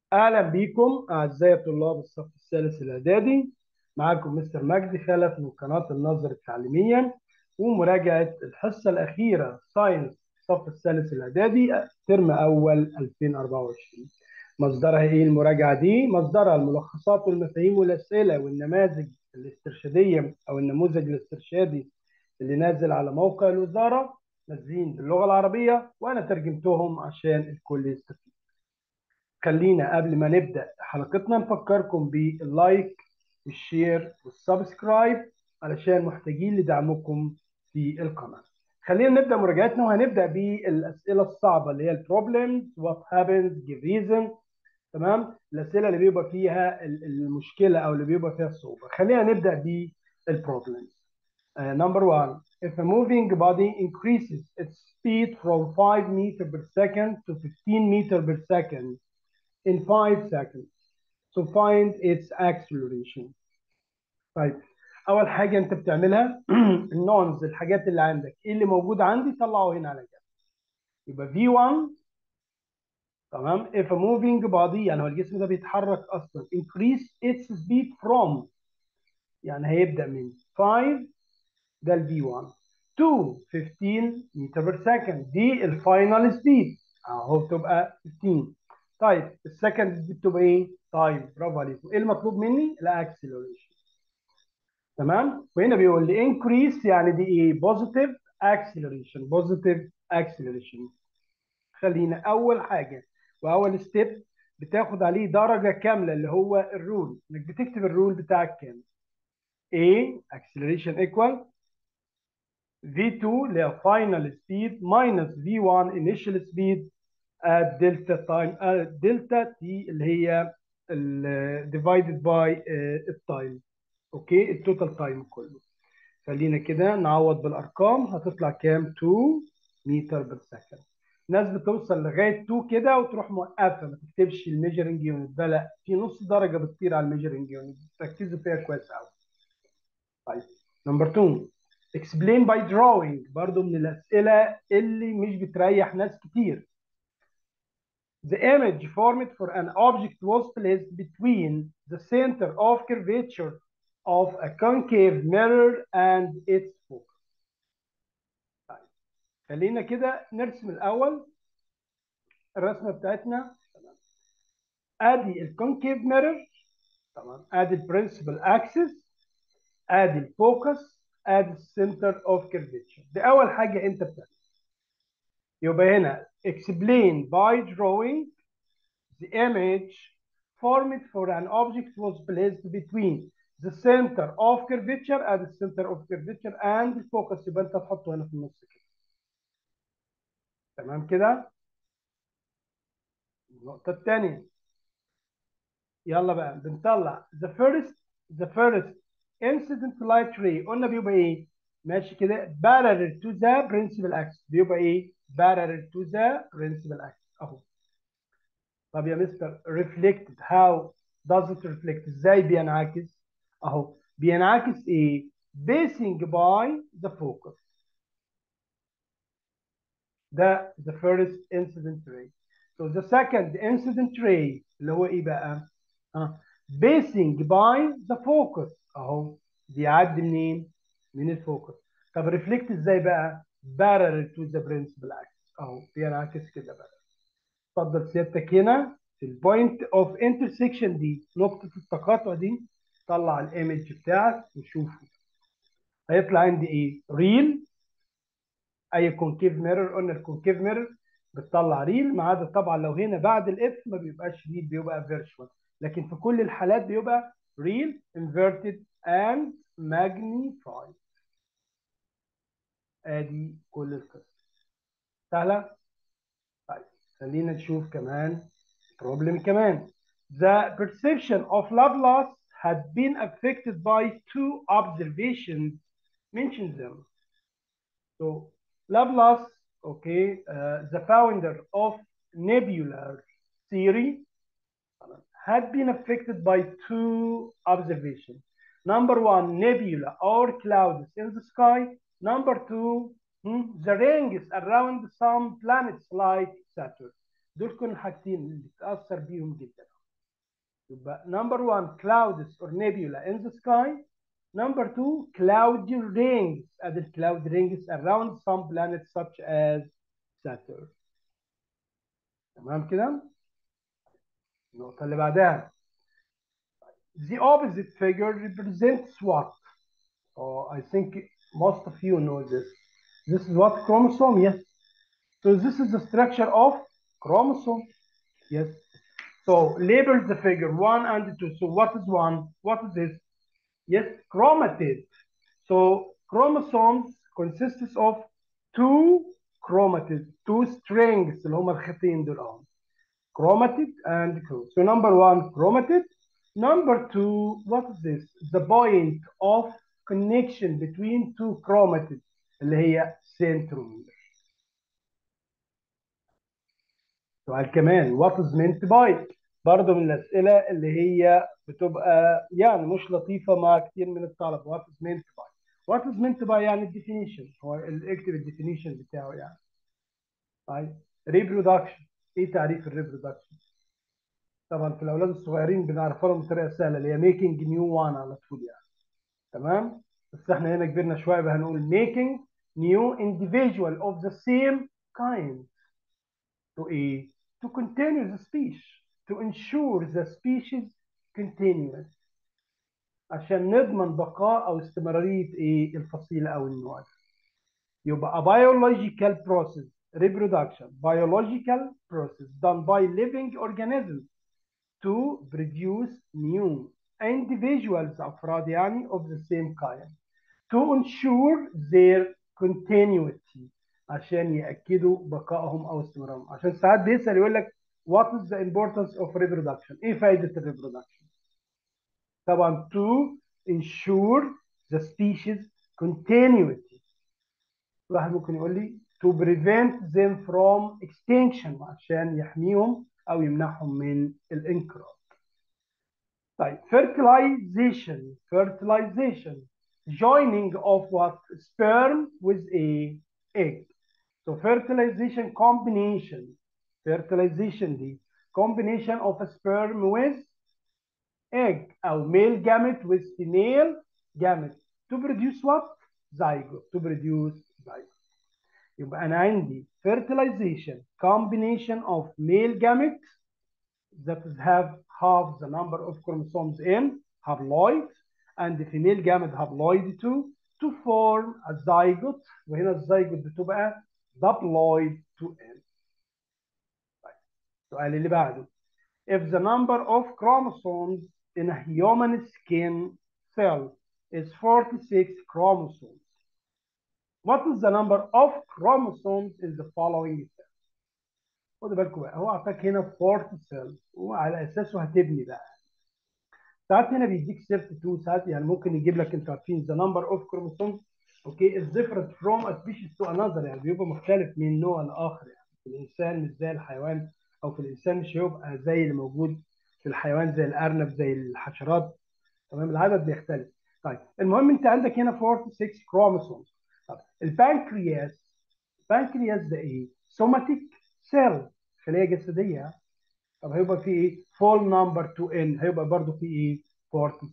اهلا بيكم اعزائي طلاب الصف الثالث الاعدادي معاكم مستر مجدي خلف من قناه النظر التعليميه ومراجعه الحصه الاخيره ساينس الصف الثالث الاعدادي ترم اول 2024 مصدرها ايه المراجعه دي مصدرها الملخصات والمفاهيم والاسئله والنماذج الاسترشاديه او النموذج الاسترشادي اللي نازل على موقع الوزاره نازلين باللغه العربيه وانا ترجمتهم عشان الكل يستفيد خلينا قبل ما نبدا حلقتنا نفكركم باللايك والشير والسبسكرايب علشان محتاجين لدعمكم في القناه خلينا نبدا مراجعتنا وهنبدا بالاسئله الصعبه اللي هي البروبلمز وات هابنز جيف ريزن تمام الاسئله اللي بيبقى فيها المشكله او اللي بيبقى فيها الصعوبه خلينا نبدا بالبروبلمز نمبر 1 if a moving body increases its speed from 5 meter per second to 15 meter per second in 5 seconds. So find its acceleration. طيب أول حاجة أنت بتعملها النونز الحاجات اللي عندك إيه اللي موجود عندي طلعه هنا على جنب. يبقى V1 تمام if a moving body يعني هو الجسم ده بيتحرك أصلا increase its speed from يعني هيبدأ من 5 ده ال V1 to 15 متر بير سكند دي الفاينل سبيد أهو بتبقى 15 طيب السكند دي بتبقى ايه؟ طيب برافو عليكم، ايه المطلوب مني؟ الاكسلريشن. تمام؟ وهنا بيقول لي انكريس يعني دي ايه؟ بوزيتيف اكسلريشن، بوزيتيف اكسلريشن. خلينا اول حاجه واول ستيب بتاخد عليه درجه كامله اللي هو الرول، انك بتكتب الرول بتاعك كامل. A acceleration equal V2 اللي هي final speed minus V1 initial speed دلتا تايم دلتا تي اللي هي ديفايدد باي التايم اوكي التوتال تايم كله خلينا كده نعوض بالارقام هتطلع كام 2 متر بير سكند ناس بتوصل لغايه 2 كده وتروح موقفه ما تكتبش الميجرنج يونت ده لا في نص درجه بتطير على الميجرنج يونت ركزوا فيها كويس قوي طيب نمبر 2 explain by drawing برضو من الاسئله اللي مش بتريح ناس كتير The image formed for an object was placed between the center of curvature of a concave mirror and its focus. طيب. خلينا كده نرسم الأول الرسمة بتاعتنا تمام. ادي الكونكيف ميرور تمام ادي البرنسبل اكسس ادي الفوكس ادي السنتر اوف كيرفيتشر دي اول حاجه انت بتعملها يبقى هنا explain by drawing the image formed for an object was placed between the center of curvature and the center of curvature and the focus يبقى انت تحطه هنا في النص كده تمام كده النقطة الثانية يلا بقى بنطلع the first the first incident light ray قلنا بيبقى ايه؟ ماشي كده parallel to the principal axis بيبقى ايه؟ parallel to the principal axis اهو طب يا مستر reflected how does it reflect ازاي بينعكس اهو بينعكس ايه basing by the focus ده the first incident ray so the second incident ray اللي هو ايه بقى اه basing by the focus اهو بيعدي منين من الفوكس طب ريفلكت ازاي بقى parallel to the principal axis اهو بينعكس كده بقى اتفضل سيادتك هنا في البوينت اوف انترسكشن دي نقطة التقاطع دي طلع الايمج بتاعك وشوفه هيطلع عندي ايه؟ ريل اي كونكيف ميرور قلنا الكونكيف ميرور بتطلع ريل ما عدا طبعا لو هنا بعد الاف ما بيبقاش ريل بيبقى فيرشوال لكن في كل الحالات بيبقى ريل انفيرتد اند magnified ادي كل القصه سهله طيب خلينا نشوف كمان بروبلم كمان the perception of Laplace had been affected by two observations mention them so Laplace okay uh, the founder of nebular theory had been affected by two observations number one nebula or clouds in the sky number two hmm, the rings around some planets like Saturn دول كل الحاجتين اللي بتأثر بيهم جدا يبقى number one clouds or nebula in the sky number two cloudy rings as the cloud rings around some planets such as Saturn تمام كده النقطة اللي بعدها the opposite figure represents what oh I think most of you know this this is what chromosome yes so this is the structure of chromosome yes so label the figure one and two so what is one what is this yes chromatid so chromosomes consists of two chromatids two strings اللي هما الخطين دول اهو chromatid and chrome so number one chromatid number two what is this the point of connection between two chromatids اللي هي centromere سؤال كمان what is meant by برضه من الأسئلة اللي هي بتبقى يعني مش لطيفة مع كتير من الطلبة what is meant by what is meant by يعني الديفينيشن هو اكتب الديفينيشن بتاعه يعني طيب reproduction ايه تعريف الريبرودكشن طبعا في الاولاد الصغيرين بنعرفها لهم بطريقه سهله اللي هي making new one على طول يعني تمام بس احنا هنا كبرنا شويه بقى هنقول making new individual of the same kind to a to continue the species to ensure the species continuous عشان نضمن بقاء او استمراريه ايه الفصيله او النوع يبقى a biological process reproduction biological process done by living organisms to produce new individuals أفراد يعني of the same kind to ensure their continuity عشان يأكدوا بقائهم أو استمرارهم عشان ساعات بيسأل يقول لك what is the importance of reproduction إيه فائدة الريبرودكشن طبعا to ensure the species continuity واحد ممكن يقول لي to prevent them from extinction عشان يحميهم او يمنعهم من الانقراض. طيب fertilization fertilization joining of what sperm with a egg. So fertilization combination fertilization دي combination of a sperm with egg او male gamete with female gamete to produce what? zygote to produce zygote. يبقى أنا عندي fertilization combination of male gametes that have half the number of chromosomes in haploid and the female gamete haploid too to form a zygote وهنا الزيجوت بتبقى diploid to end. السؤال اللي بعده if the number of chromosomes in a human skin cell is 46 chromosomes What is the number of chromosomes in the following cell? خدوا بالكم بقى هو اعطاك هنا 40 cells وعلى اساسه هتبني بقى. ساعات هنا بيديك سيرت 2 ساعات يعني ممكن يجيب لك انتوا عارفين the number of chromosomes اوكي is different from a species to another يعني بيبقى مختلف من نوع لاخر يعني في الانسان مش زي الحيوان او في الانسان مش هيبقى زي اللي موجود في الحيوان زي الارنب زي الحشرات تمام العدد بيختلف. طيب المهم انت عندك هنا 46 chromosomes طب البنكرياس البنكرياس ده ايه؟ سوماتيك سيل خليه جسديه طب هيبقى في ايه؟ فول نمبر 2 ان هيبقى برضه في ايه؟ 46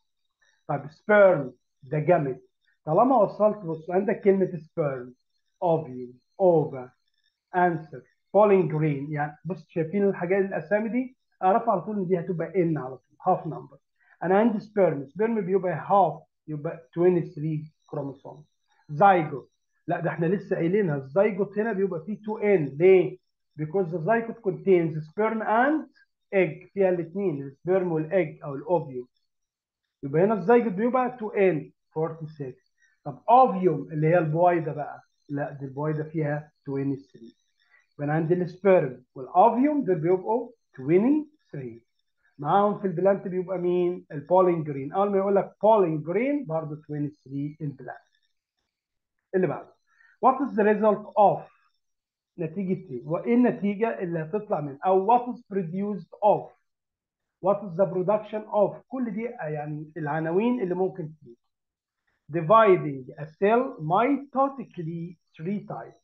طب سبيرم ده جامد طالما وصلت بص عندك كلمه سبيرم اوفيوم اوفا انسر بولينج جرين يعني بص شايفين الحاجات الاسامي دي اعرف على طول ان دي هتبقى ان على طول هاف نمبر انا عندي سبيرم سبيرم بيبقى هاف يبقى 23 كروموسوم زايجوت لا ده احنا لسه قايلينها الزايجوت هنا بيبقى فيه 2 n ليه؟ because the zygote contains sperm and egg فيها الاثنين السبرم والايج او الاوفيوم يبقى هنا الزايجوت بيبقى 2 n 46 طب اوفيوم اللي هي البويضه بقى لا دي البويضه فيها 23 يبقى انا عندي السبرم والاوفيوم دول بيبقوا 23 معاهم في البلانت بيبقى مين؟ البولينج جرين اول ما يقول لك بولينج جرين برضه 23 البلانت اللي بعده what is the result of نتيجة ايه؟ وايه النتيجة اللي هتطلع من او what is produced of what is the production of كل دي يعني العناوين اللي ممكن تيجي dividing a cell mitotically three times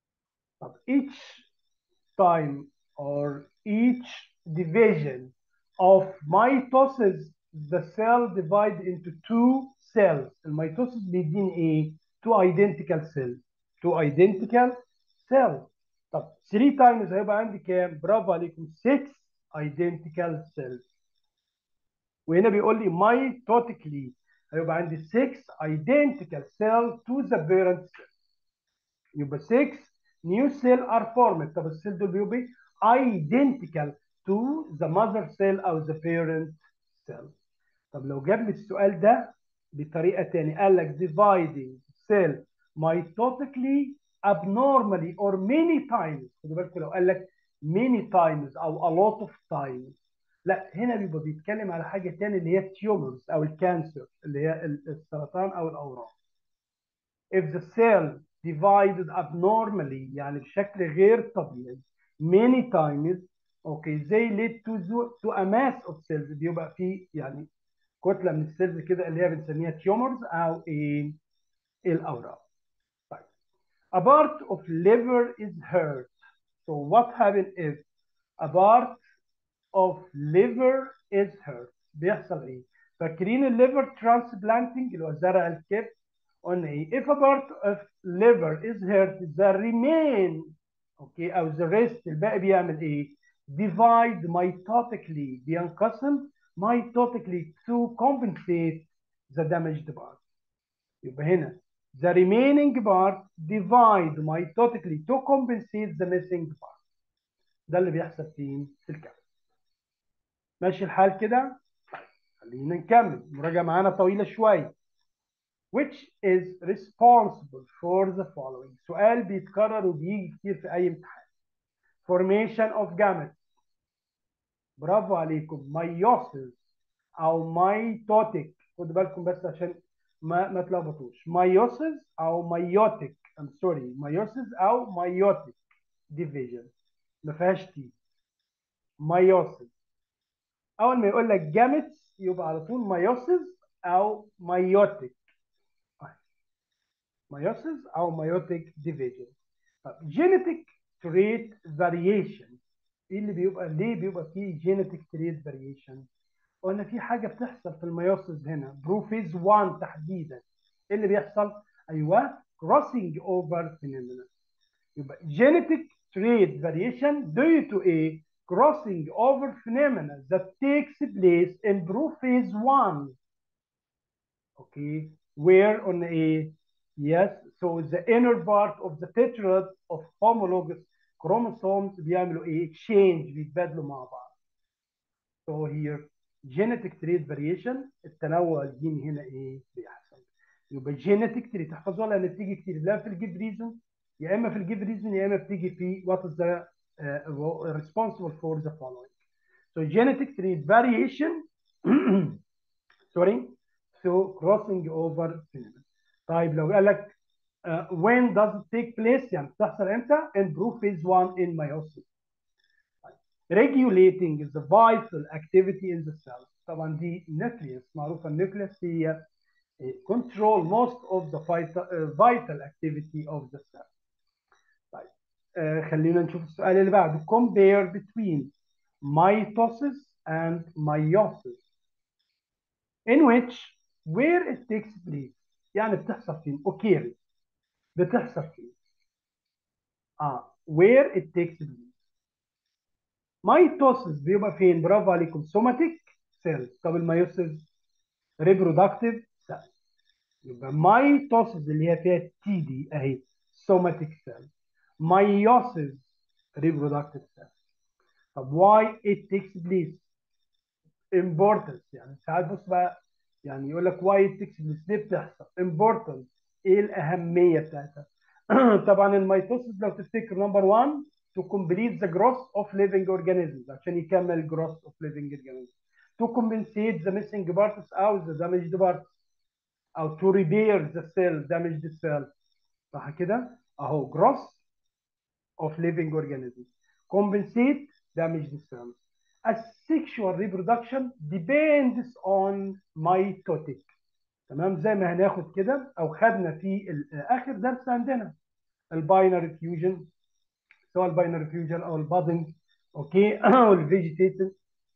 طب each time or each division of mitosis the cell divide into two cells الميتوسيس بيديني ايه two identical cells two identical cells طب 3 times هيبقى عندي كام برافو عليكم 6 identical cells وهنا بيقول لي mitotically هيبقى عندي 6 identical cells to the parent cell يبقى 6 new cell are formed طب السيل دول بيبقوا identical to the mother cell او the parent cell طب لو جاب لي السؤال ده بطريقه ثانيه قال لك dividing cell mitotically abnormally or many times خدوا بالكم لو قال لك many times او a lot of times لا هنا بيبقى بيتكلم على حاجه ثانيه اللي هي التيومرز او الكانسر اللي هي السرطان او الاورام if the cell divided abnormally يعني بشكل غير طبيعي many times اوكي زي lead to to a mass of cells بيبقى في يعني كتله من السيلز كده اللي هي بنسميها تيومرز او ايه الاورام طيب a part of liver is hurt so what happens if a part of liver is hurt بيحصل ايه فاكرين الليفر ترانسبلانتنج اللي هو زرع الكبد قلنا ايه if a part of liver is hurt the remain اوكي او the rest الباقي بيعمل ايه divide mitotically بينقسم mitotically to compensate the damaged part يبقى هنا the remaining part divide mitotically to compensate the missing part ده اللي بيحصل فين في الكبد ماشي الحال كده طيب خلينا نكمل المراجعه معانا طويله شويه which is responsible for the following سؤال بيتكرر وبيجي كتير في اي امتحان formation of gametes برافو عليكم meiosis او مايتوتيك خدوا بالكم بس عشان ما ما تلخبطوش meiosis او مايوتيك I'm sorry meiosis او مايوتيك division ما فيهاش تي meiosis اول ما يقول لك جامتس يبقى على طول meiosis او مايوتيك meiosis او مايوتيك division طب genetic trait variation ايه اللي بيبقى ليه بيبقى فيه genetic trait variation قلنا في حاجه بتحصل في الميوسيس هنا بروفيز 1 تحديدا ايه اللي بيحصل ايوه crossing over phenomena يبقى genetic trait variation due to a crossing over phenomena that takes place in prophase 1 okay where on a yes so the inner part of the tetrad of homologous chromosomes بيعملوا ايه exchange بيتبادلوا مع بعض so here genetic trait variation التنوع الجيني هنا ايه بيحصل يبقى genetic trait تحفظوها لان بتيجي كتير لا في الجيف ريزون يا اما في الجيف ريزون يا اما بتيجي في what is the uh, responsible for the following so genetic trait variation sorry so crossing over phenomenon طيب لو قال لك uh, when does it take place يعني بتحصل امتى in prophase 1 in meiosis regulating the vital activity in the cell طبعا دي nucleus معروفه النيوكليوس هي control most of the vital, uh, vital activity of the cell طيب uh, خلينا نشوف السؤال اللي بعده compare between mitosis and meiosis in which where it takes place يعني بتحصل فين occurring بتحصل فين اه where it takes place مايتوسيس بيبقى فين برافو عليكم سوماتيك سيلز طب المايوسيس ريبرودكتيف سيلز يبقى مايتوسيس اللي هي فيها تي دي اهي سوماتيك سيلز مايوسيس ريبرودكتيف سيلز طب واي ات تيكس بليس امبورتنس يعني ساعات بص بقى يعني يقول لك واي ات تيكس بليس ليه بتحصل امبورتنس ايه الاهميه بتاعتها طبعا الميتوسيس لو تفتكر نمبر 1 to complete the growth of living organisms عشان يكمل growth of living organisms to compensate the missing parts او the damaged parts او to repair the cell damaged cell صح كده اهو growth of living organisms compensate damaged cells asexual reproduction depends on mitotic تمام زي ما هناخد كده او خدنا في اخر درس عندنا الباينري فيوجن سواء الباينري فيوجن او البادنج اوكي او الفيجيتيتيف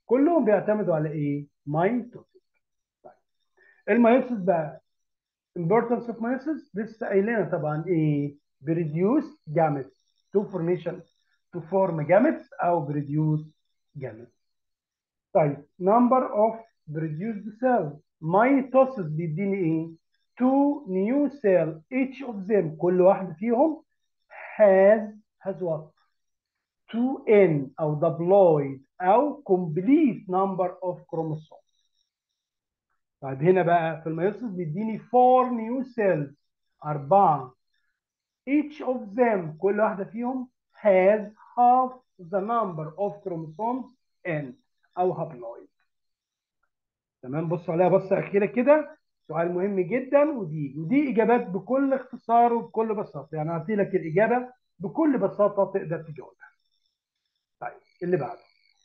كلهم بيعتمدوا على ايه مايتوسيس طيب المايوسيس بقى importance of meiosis لسه قايلينها طبعا ايه بريديوس جامتس تو فورميشن تو فورم جامتس او بريديوس جامتس طيب number of produced cells مايتوسيس بيديني ايه two new cell each of them كل واحد فيهم has has what 2n او diploid او complete number of chromosomes طيب هنا بقى في الميوسيس بيديني 4 new cells أربعة each of them كل واحدة فيهم has half the number of chromosomes n أو haploid تمام بصوا عليها بصة أخيرة كده سؤال مهم جدا ودي ودي إجابات بكل اختصار وبكل بساطة يعني أعطي لك الإجابة بكل بساطة تقدر تجاوبها طيب اللي بعده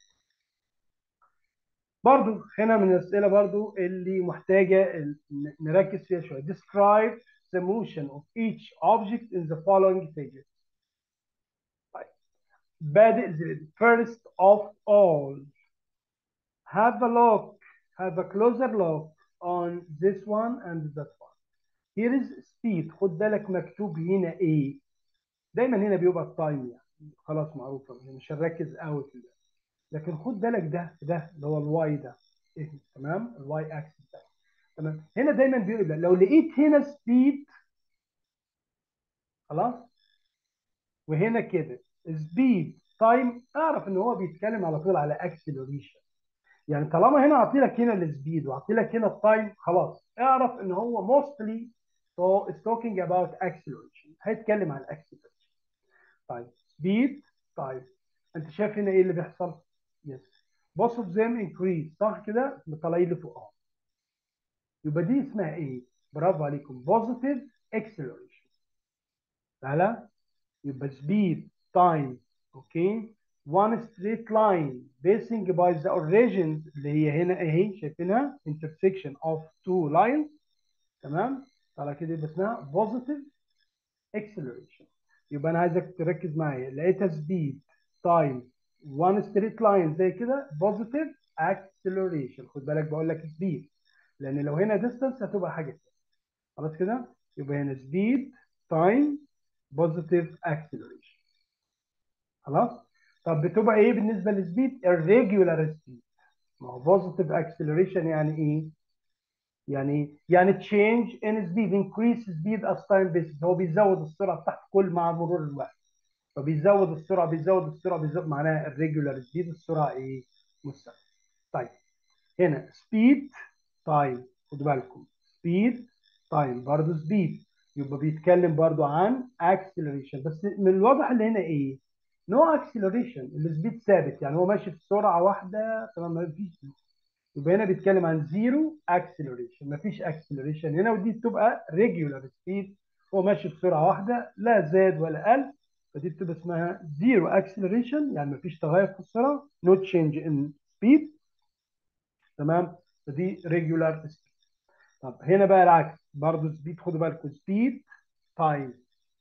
برضو هنا من الأسئلة برضو اللي محتاجة نركز فيها شوية describe the motion of each object in the following stages طيب بادئ first of all have a look have a closer look on this one and that one here is speed خد بالك مكتوب هنا ايه دايما هنا بيبقى التايم يعني خلاص معروفه مش هنركز قوي في ده لكن خد بالك ده ده اللي هو الواي ده إيه؟ تمام الواي اكسس ده تمام هنا دايما بيقول لو لقيت هنا سبيد خلاص وهنا كده سبيد تايم اعرف ان هو بيتكلم على طول على اكسلريشن يعني طالما هنا اعطي لك هنا السبيد واعطي لك هنا التايم خلاص اعرف ان هو موستلي so is talking about acceleration هيتكلم عن acceleration طيب سبيد طيب انت شايف هنا ايه اللي بيحصل؟ يس both of them increase صح كده؟ طالعين لفوق اهو يبقى دي اسمها ايه؟ برافو عليكم positive acceleration لا يبقى speed time اوكي one straight line passing by the origins اللي هي هنا اهي شايفينها intersection of two lines تمام؟ طالع كده يبقى اسمها positive acceleration يبقى انا عايزك تركز معايا لقيتها سبيد تايم وان ستريت لاين زي كده بوزيتيف اكسلريشن خد بالك بقول لك سبيد لان لو هنا ديستانس هتبقى حاجه ثانيه خلاص كده يبقى هنا سبيد تايم بوزيتيف اكسلريشن خلاص طب بتبقى ايه بالنسبه للسبيد irregular سبيد ما هو بوزيتيف اكسلريشن يعني ايه يعني يعني change in speed increase speed as time passes هو بيزود السرعه بتاعته كل مع مرور الوقت فبيزود السرعه بيزود السرعه بيزود معناها الريجولار سبيد السرعه ايه مستمره طيب هنا speed time خدوا بالكم speed time برضه speed يبقى بيتكلم برضه عن acceleration بس من الواضح اللي هنا ايه نو acceleration السبيد ثابت يعني هو ماشي في سرعه واحده تمام ما فيش يبقى هنا بيتكلم عن زيرو اكسلريشن مفيش اكسلريشن هنا ودي بتبقى ريجولار سبيد هو ماشي بسرعه واحده لا زاد ولا قل فدي بتبقى اسمها زيرو اكسلريشن يعني مفيش تغير في السرعه نو تشينج ان سبيد تمام فدي ريجولار سبيد طب هنا بقى العكس برضه سبيد خدوا بالكم سبيد تايم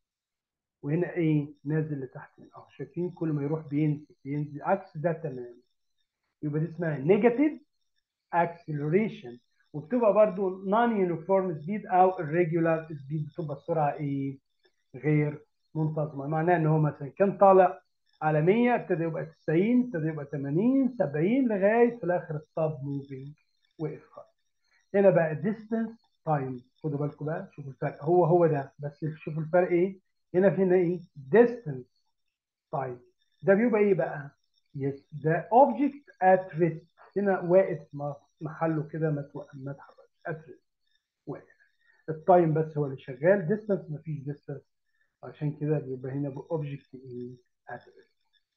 وهنا ايه نازل لتحت اهو شايفين كل ما يروح بينزل بينزل عكس ده تماما يبقى دي اسمها نيجاتيف acceleration وبتبقى برضو non uniform speed او irregular speed بتبقى السرعه ايه غير منتظمه معناه ان هو مثلا كان طالع على 100 ابتدى يبقى 90 ابتدى يبقى 80 70 لغايه في الاخر ستوب موفينج وقف خالص هنا بقى distance time خدوا بالكم بقى شوفوا الفرق هو هو ده بس شوفوا الفرق ايه هنا في هنا ايه distance time ده بيبقى ايه بقى yes the object at rest هنا واقف محله كده ما ما اتحركش اترس واقف التايم بس هو اللي شغال ديستانس مفيش ديستانس عشان كده بيبقى هنا باوبجكت ايه اترس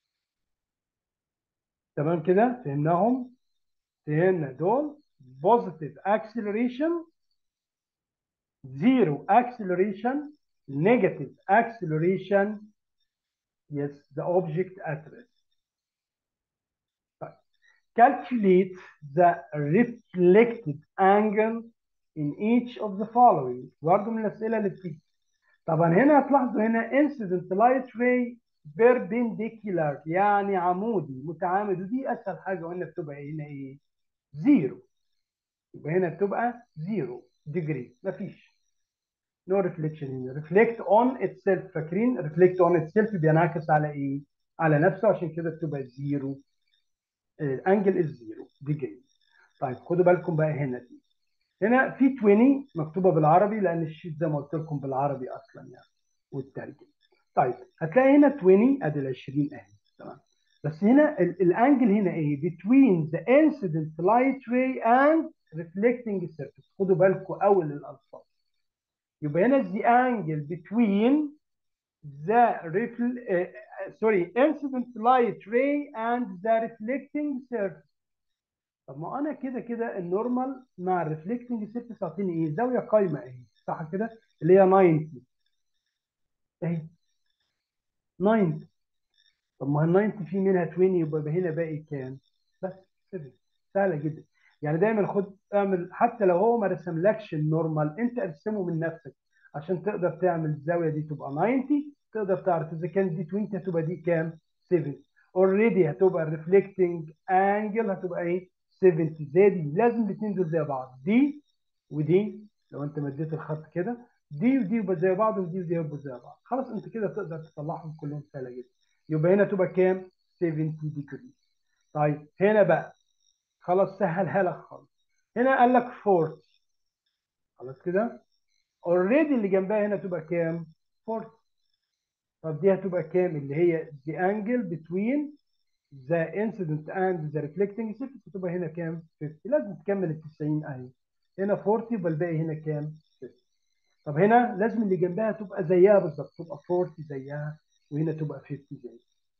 تمام كده فهمناهم فهمنا دول بوزيتيف اكسلريشن زيرو اكسلريشن نيجاتيف اكسلريشن yes the object at rest calculate the reflected angle in each of the following برضه من الأسئلة اللي بتيجي طبعا هنا هتلاحظوا هنا incident light ray perpendicular يعني عمودي متعامد ودي اسهل حاجه قلنا بتبقى هنا ايه؟ زيرو يبقى هنا بتبقى زيرو ديجري مفيش نو ريفليكشن هنا ريفلكت اون اتسيلف فاكرين ريفلكت اون اتسيلف بينعكس على ايه؟ على نفسه عشان كده بتبقى زيرو الانجل از زيرو ديجري طيب خدوا بالكم بقى هنا دي هنا في 20 مكتوبه بالعربي لان الشيت زي ما قلت لكم بالعربي اصلا يعني والترجمه طيب هتلاقي هنا 20 ادي ال 20 اهي تمام بس هنا الانجل هنا ايه between the incident light ray and reflecting surface خدوا بالكم قوي للالفاظ يبقى هنا the angle between the refl uh, sorry incident light ray and the reflecting surface طب ما انا كده كده النورمال مع الريفلكتنج سيرفيس تعطيني ايه زاويه قايمه اهي صح كده اللي هي 90 اهي 90 طب ما ال 90 في منها 20 يبقى هنا باقي كام؟ بس كده سهله جدا يعني دايما خد اعمل حتى لو هو ما رسملكش النورمال انت ارسمه من نفسك عشان تقدر تعمل الزاويه دي تبقى 90 تقدر تعرف اذا كانت دي 20 هتبقى دي كام؟ 7 اوريدي هتبقى الريفلكتنج انجل هتبقى ايه؟ 70 زي دي لازم الاثنين دول زي بعض دي ودي لو انت مديت الخط كده دي ودي يبقى زي بعض ودي ودي يبقى زي بعض خلاص انت كده تقدر تطلعهم كلهم سهله جدا يبقى هنا تبقى كام 70 ديجري طيب هنا بقى خلاص سهلها لك خالص هنا قال لك 40 خلاص كده اوريدي اللي جنبها هنا تبقى كام 40 طب دي هتبقى كام اللي هي the angle between the incident and the reflecting surface هتبقى هنا كام 50 لازم تكمل ال 90 اهي هنا 40 يبقى الباقي هنا كام 50 طب هنا لازم اللي جنبها تبقى زيها بالظبط تبقى 40 زيها وهنا تبقى 50 زيها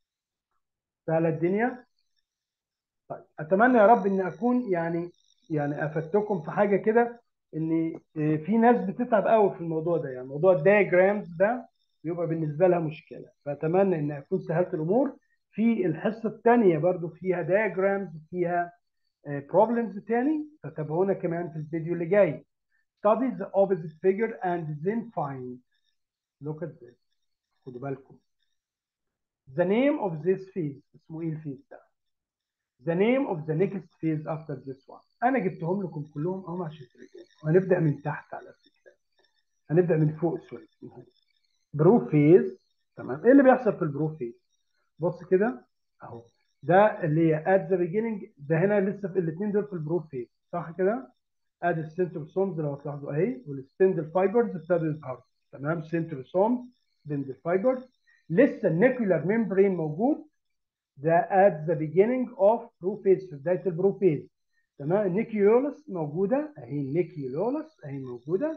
سهله الدنيا طيب اتمنى يا رب ان اكون يعني يعني افدتكم في حاجه كده ان في ناس بتتعب قوي في الموضوع ده يعني موضوع الدايجرامز ده بيبقى بالنسبه لها مشكله فاتمنى ان اكون سهلت الامور في الحصه الثانيه برضو فيها دايجرامز فيها بروبلمز تاني فتابعونا كمان في الفيديو اللي جاي study the opposite figure and then find look at this خدوا بالكم the name of this phase اسمه ايه الفيز ده the name of the next phase after this one انا جبتهم لكم كلهم اهم عشان ترجعوا وهنبدا من تحت على فكره هنبدا من فوق سوري برو فيز تمام ايه اللي بيحصل في البرو فيز بص كده اهو ده اللي هي at the beginning ده هنا لسه في الاثنين دول في البرو فيز صح كده ادي السنتروسومز لو هتلاحظوا اهي والسبندل فايبرز ابتدوا يظهروا تمام سنتروسومز سبندل فايبرز لسه النيكولار ميمبرين موجود ده at the beginning of بروفيز في بدايه البروفيز تمام النيكيولس موجوده اهي النيكيولس اهي موجوده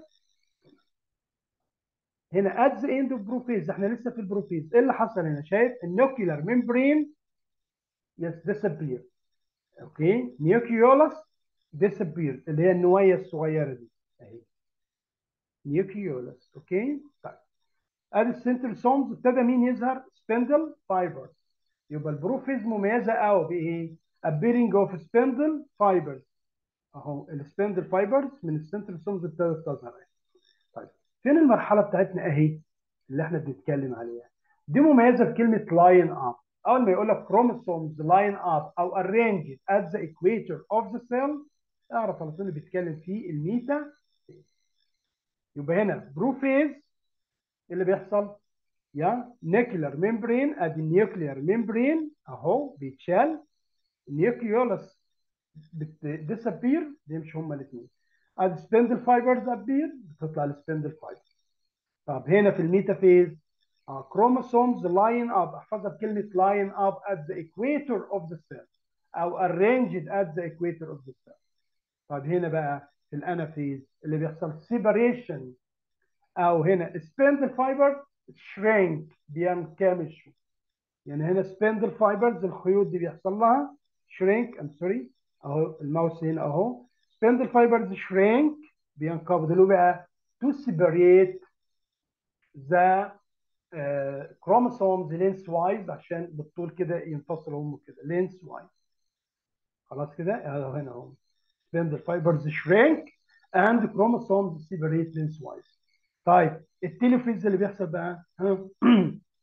هنا at the end of بروفيز احنا لسه في البروفيز ايه اللي حصل هنا شايف النيكولار ميمبرين يس disappear اوكي نيوكيولس disappear اللي هي النوايه الصغيره دي اهي نيوكيولس اوكي طيب ادي السنتروسومز ابتدى مين يظهر سبندل فايبرز يبقى البروفيز مميزه قوي بايه appearing of spindle fibers اهو السبندل فايبرز من السنتروسومز ابتدت تظهر طيب فين المرحله بتاعتنا اهي اللي احنا بنتكلم عليها دي مميزه بكلمه لاين اب اول ما يقول لك chromosomes line up او arranged at the equator of the cell اعرف على طول بيتكلم فيه الميتا يبقى هنا بروفيز اللي بيحصل يا نيكلر ميمبرين ادي النيوكلير ميمبرين اهو بيتشال النيوكليولس بتديسابير بيمشوا هما الاثنين ادي سبندل فايبرز ابير بتطلع السبندل فايبر طب هنا في الميتافيز كروموسومز لاين اب احفظها بكلمه لاين اب at the equator of the cell او arranged at the equator of the cell طب هنا بقى في الانافيز اللي بيحصل سيبريشن او هنا سبندل فايبر شرينك بينكمشوا يعني هنا سبندل فايبرز الخيوط دي بيحصل لها شرينك ام سوري اهو الماوس هنا اهو سبندل فايبرز شرينك بينقبضوا له بقى to separate the كروموسومز لينس وايز عشان بالطول كده ينفصلوا هم كده لينس وايز خلاص كده هنا اهو spindle fibers shrink and chromosomes separate lengthwise طيب التيلوفيز اللي بيحصل بقى ها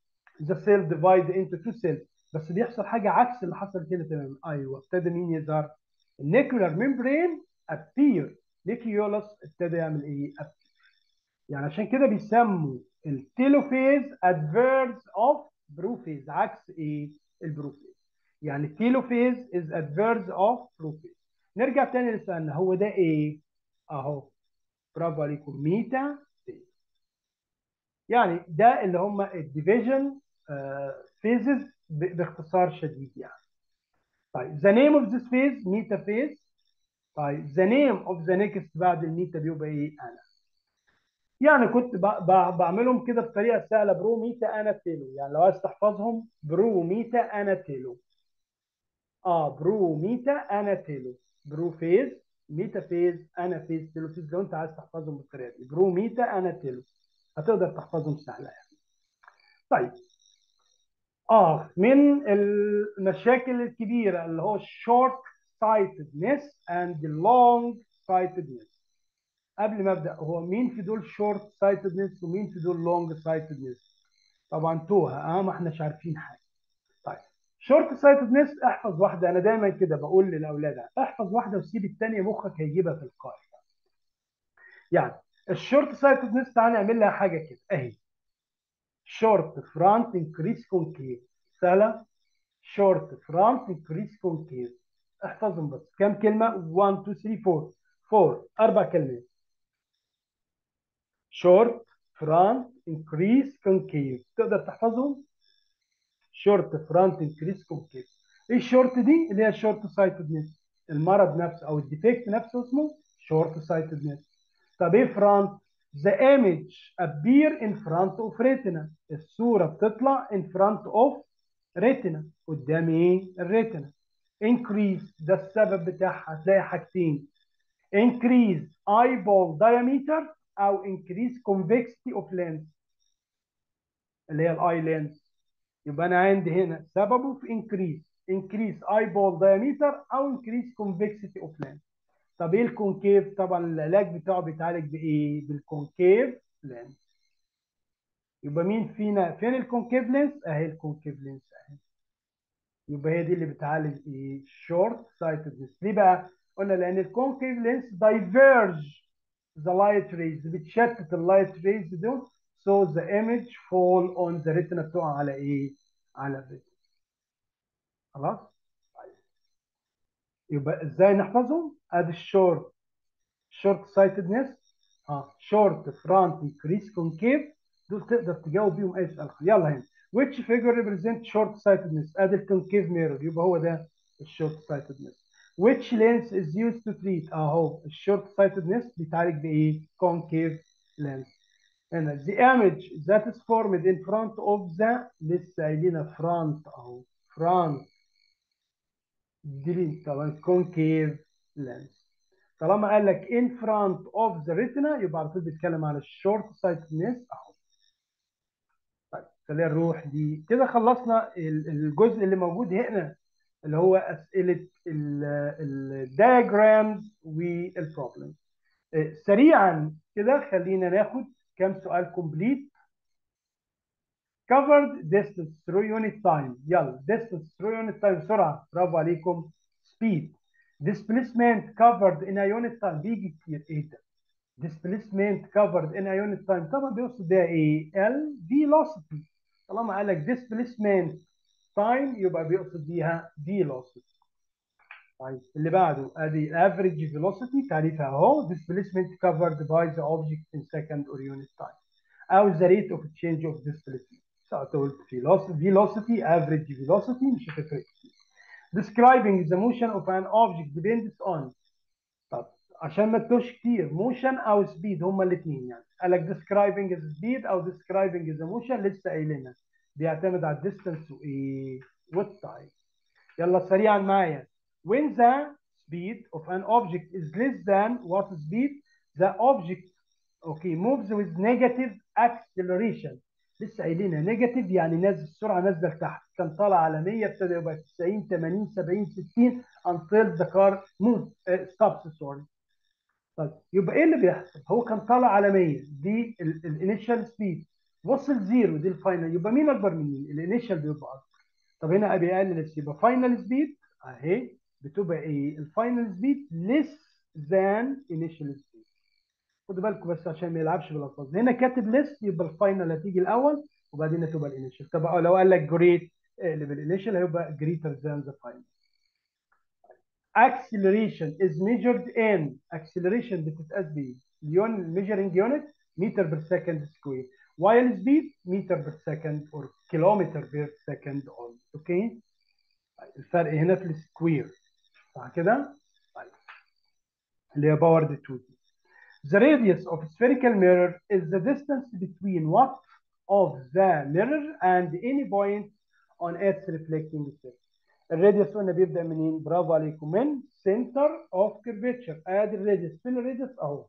the cell divide into two cells بس بيحصل حاجه عكس اللي حصل كده تماما ايوه ابتدى مين يظهر النيكولار ميمبرين appear نيكيولس ابتدى يعمل ايه appear. يعني عشان كده بيسموا التيلوفيز adverse of بروفيز عكس ايه البروفيز يعني التيلوفيز is adverse of بروفيز نرجع تاني لسؤالنا هو ده ايه اهو برافو عليكم ميتا فيز يعني ده اللي هم الديفيجن فيزز باختصار شديد يعني طيب the name of this phase ميتا فيز طيب the name of the next بعد الميتا بيبقى ايه انا يعني كنت بعملهم كده بطريقه سهله برو ميتا انا تيلو يعني لو عايز تحفظهم برو ميتا انا تيلو اه برو ميتا انا تيلو برو فيز ميتا فيز انا فيز تيلو فيز لو انت عايز تحفظهم بالطريقه دي برو ميتا انا تيلو هتقدر تحفظهم سهله يعني طيب اه من المشاكل الكبيره اللي هو الشورت sightedness and the long sightedness قبل ما ابدا هو مين في دول شورت سايتدنس ومين في دول لونج سايتدنس طبعا توها اه ما احناش عارفين حاجه طيب شورت سايتدنس احفظ واحده انا دايما كده بقول للاولاد احفظ واحده وسيب الثانيه مخك هيجيبها في القاعده يعني الشورت سايتدنس تعالى نعمل لها حاجه كده اهي شورت فرونت انكريس كونكيف سهله شورت فرونت انكريس كونكيف احفظهم بس كم كلمه 1 2 3 4 4 اربع كلمات short front increase concave تقدر تحفظهم short front increase concave ايه الشورت دي اللي هي الشورت سايتدنس المرض نفسه او الديفكت نفسه اسمه short sightedness طب ايه front the image appear in front of retina الصوره بتطلع in front of retina قدام ايه الريتنا increase ده السبب بتاعها هتلاقي حاجتين increase eyeball diameter او increase convexity of lens اللي هي الاي لينس يبقى انا عندي هنا سببه في increase increase eyeball diameter او increase convexity of lens طب ايه الكونكيف طبعا العلاج بتاعه بيتعالج بايه بالكونكيف لينس يبقى مين فينا فين الكونكيف لينس اهي الكونكيف لينس اهي يبقى هي دي اللي بتعالج ايه شورت سايتدنس ليه بقى قلنا لان الكونكيف لينس دايفيرج the light rays بتشتت اللايت rays دول so the image fall on the retina بتقع على ايه؟ على الريتنا خلاص؟ طيب يبقى ازاي نحفظهم؟ ادي الشورت شورت سايتدنس اه شورت فرونت انكريس كونكيف دول تقدر تجاوب بيهم اي سؤال يلا هنا which figure represent short sightedness ادي الكونكيف ميرور يبقى هو ده الشورت سايتدنس which lens is used to treat اهو الشورت sightedness بيتعالج بايه concave lens هنا the image that is formed in front of the لسه قايلين front اهو front دي طبعا concave lens طالما قال لك in front of the retina يبقى على طول بيتكلم على الشورت sightedness اهو طيب خلينا نروح دي كده خلصنا الجزء اللي موجود هنا اللي هو اسئله الدايجرامز والبروبلمز سريعا كده خلينا ناخد كام سؤال كومبليت covered distance through unit time يلا distance through unit time بسرعه برافو عليكم speed displacement covered in a unit time بيجي كتير ايه ده displacement covered in a unit time طبعا بيقصد بيها ايه ال velocity طالما قال لك displacement time يبقى بيقصد بيها velocity طيب اللي بعده ادي average velocity تعريفها اهو displacement covered by the object in second or unit time او the rate of change of displacement سواء قلت velocity average velocity مش هتفرق describing the motion of an object depends on طب عشان ما تتوش كتير motion او speed هما الاثنين يعني قال لك describing the speed او describing the motion لسه قايلينها بيعتمد على الديستانس وايه والتايم يلا سريعا معايا when the speed of an object is less than what speed the object okay moves with negative acceleration لسه قايلينها نيجاتيف يعني نازل السرعه نازله لتحت كان طالع على 100 ابتدى يبقى 90 80 70 60 until the car moves uh, stops sorry طيب يبقى ايه اللي بيحصل؟ هو كان طالع على 100 دي الانيشال سبيد وصل زيرو دي الفاينل يبقى مين اكبر من مين؟ الانيشال بيبقى اكبر طب هنا ابي اقلل يبقى فاينل سبيد اهي بتبقى ايه؟ الفاينل سبيد less than initial speed خدوا بالكم بس عشان ما يلعبش بالالفاظ هنا كاتب ليست يبقى الفاينل هتيجي الاول وبعدين هتبقى الانيشال طب لو قال لك جريت اللي بالانيشال هيبقى greater than the final acceleration is measured in acceleration بتتقاس بايه؟ اليون measuring unit meter per second square while speed meter per second or kilometer per second on اوكي الفرق هنا في السكوير صح كده؟ طيب اللي هي باور 2 دي The radius of spherical mirror is the distance between what of the mirror and any point on its reflecting surface. الراديوس قلنا بيبدا منين؟ برافو عليكم من center of curvature ادي الراديوس فين الراديوس اهو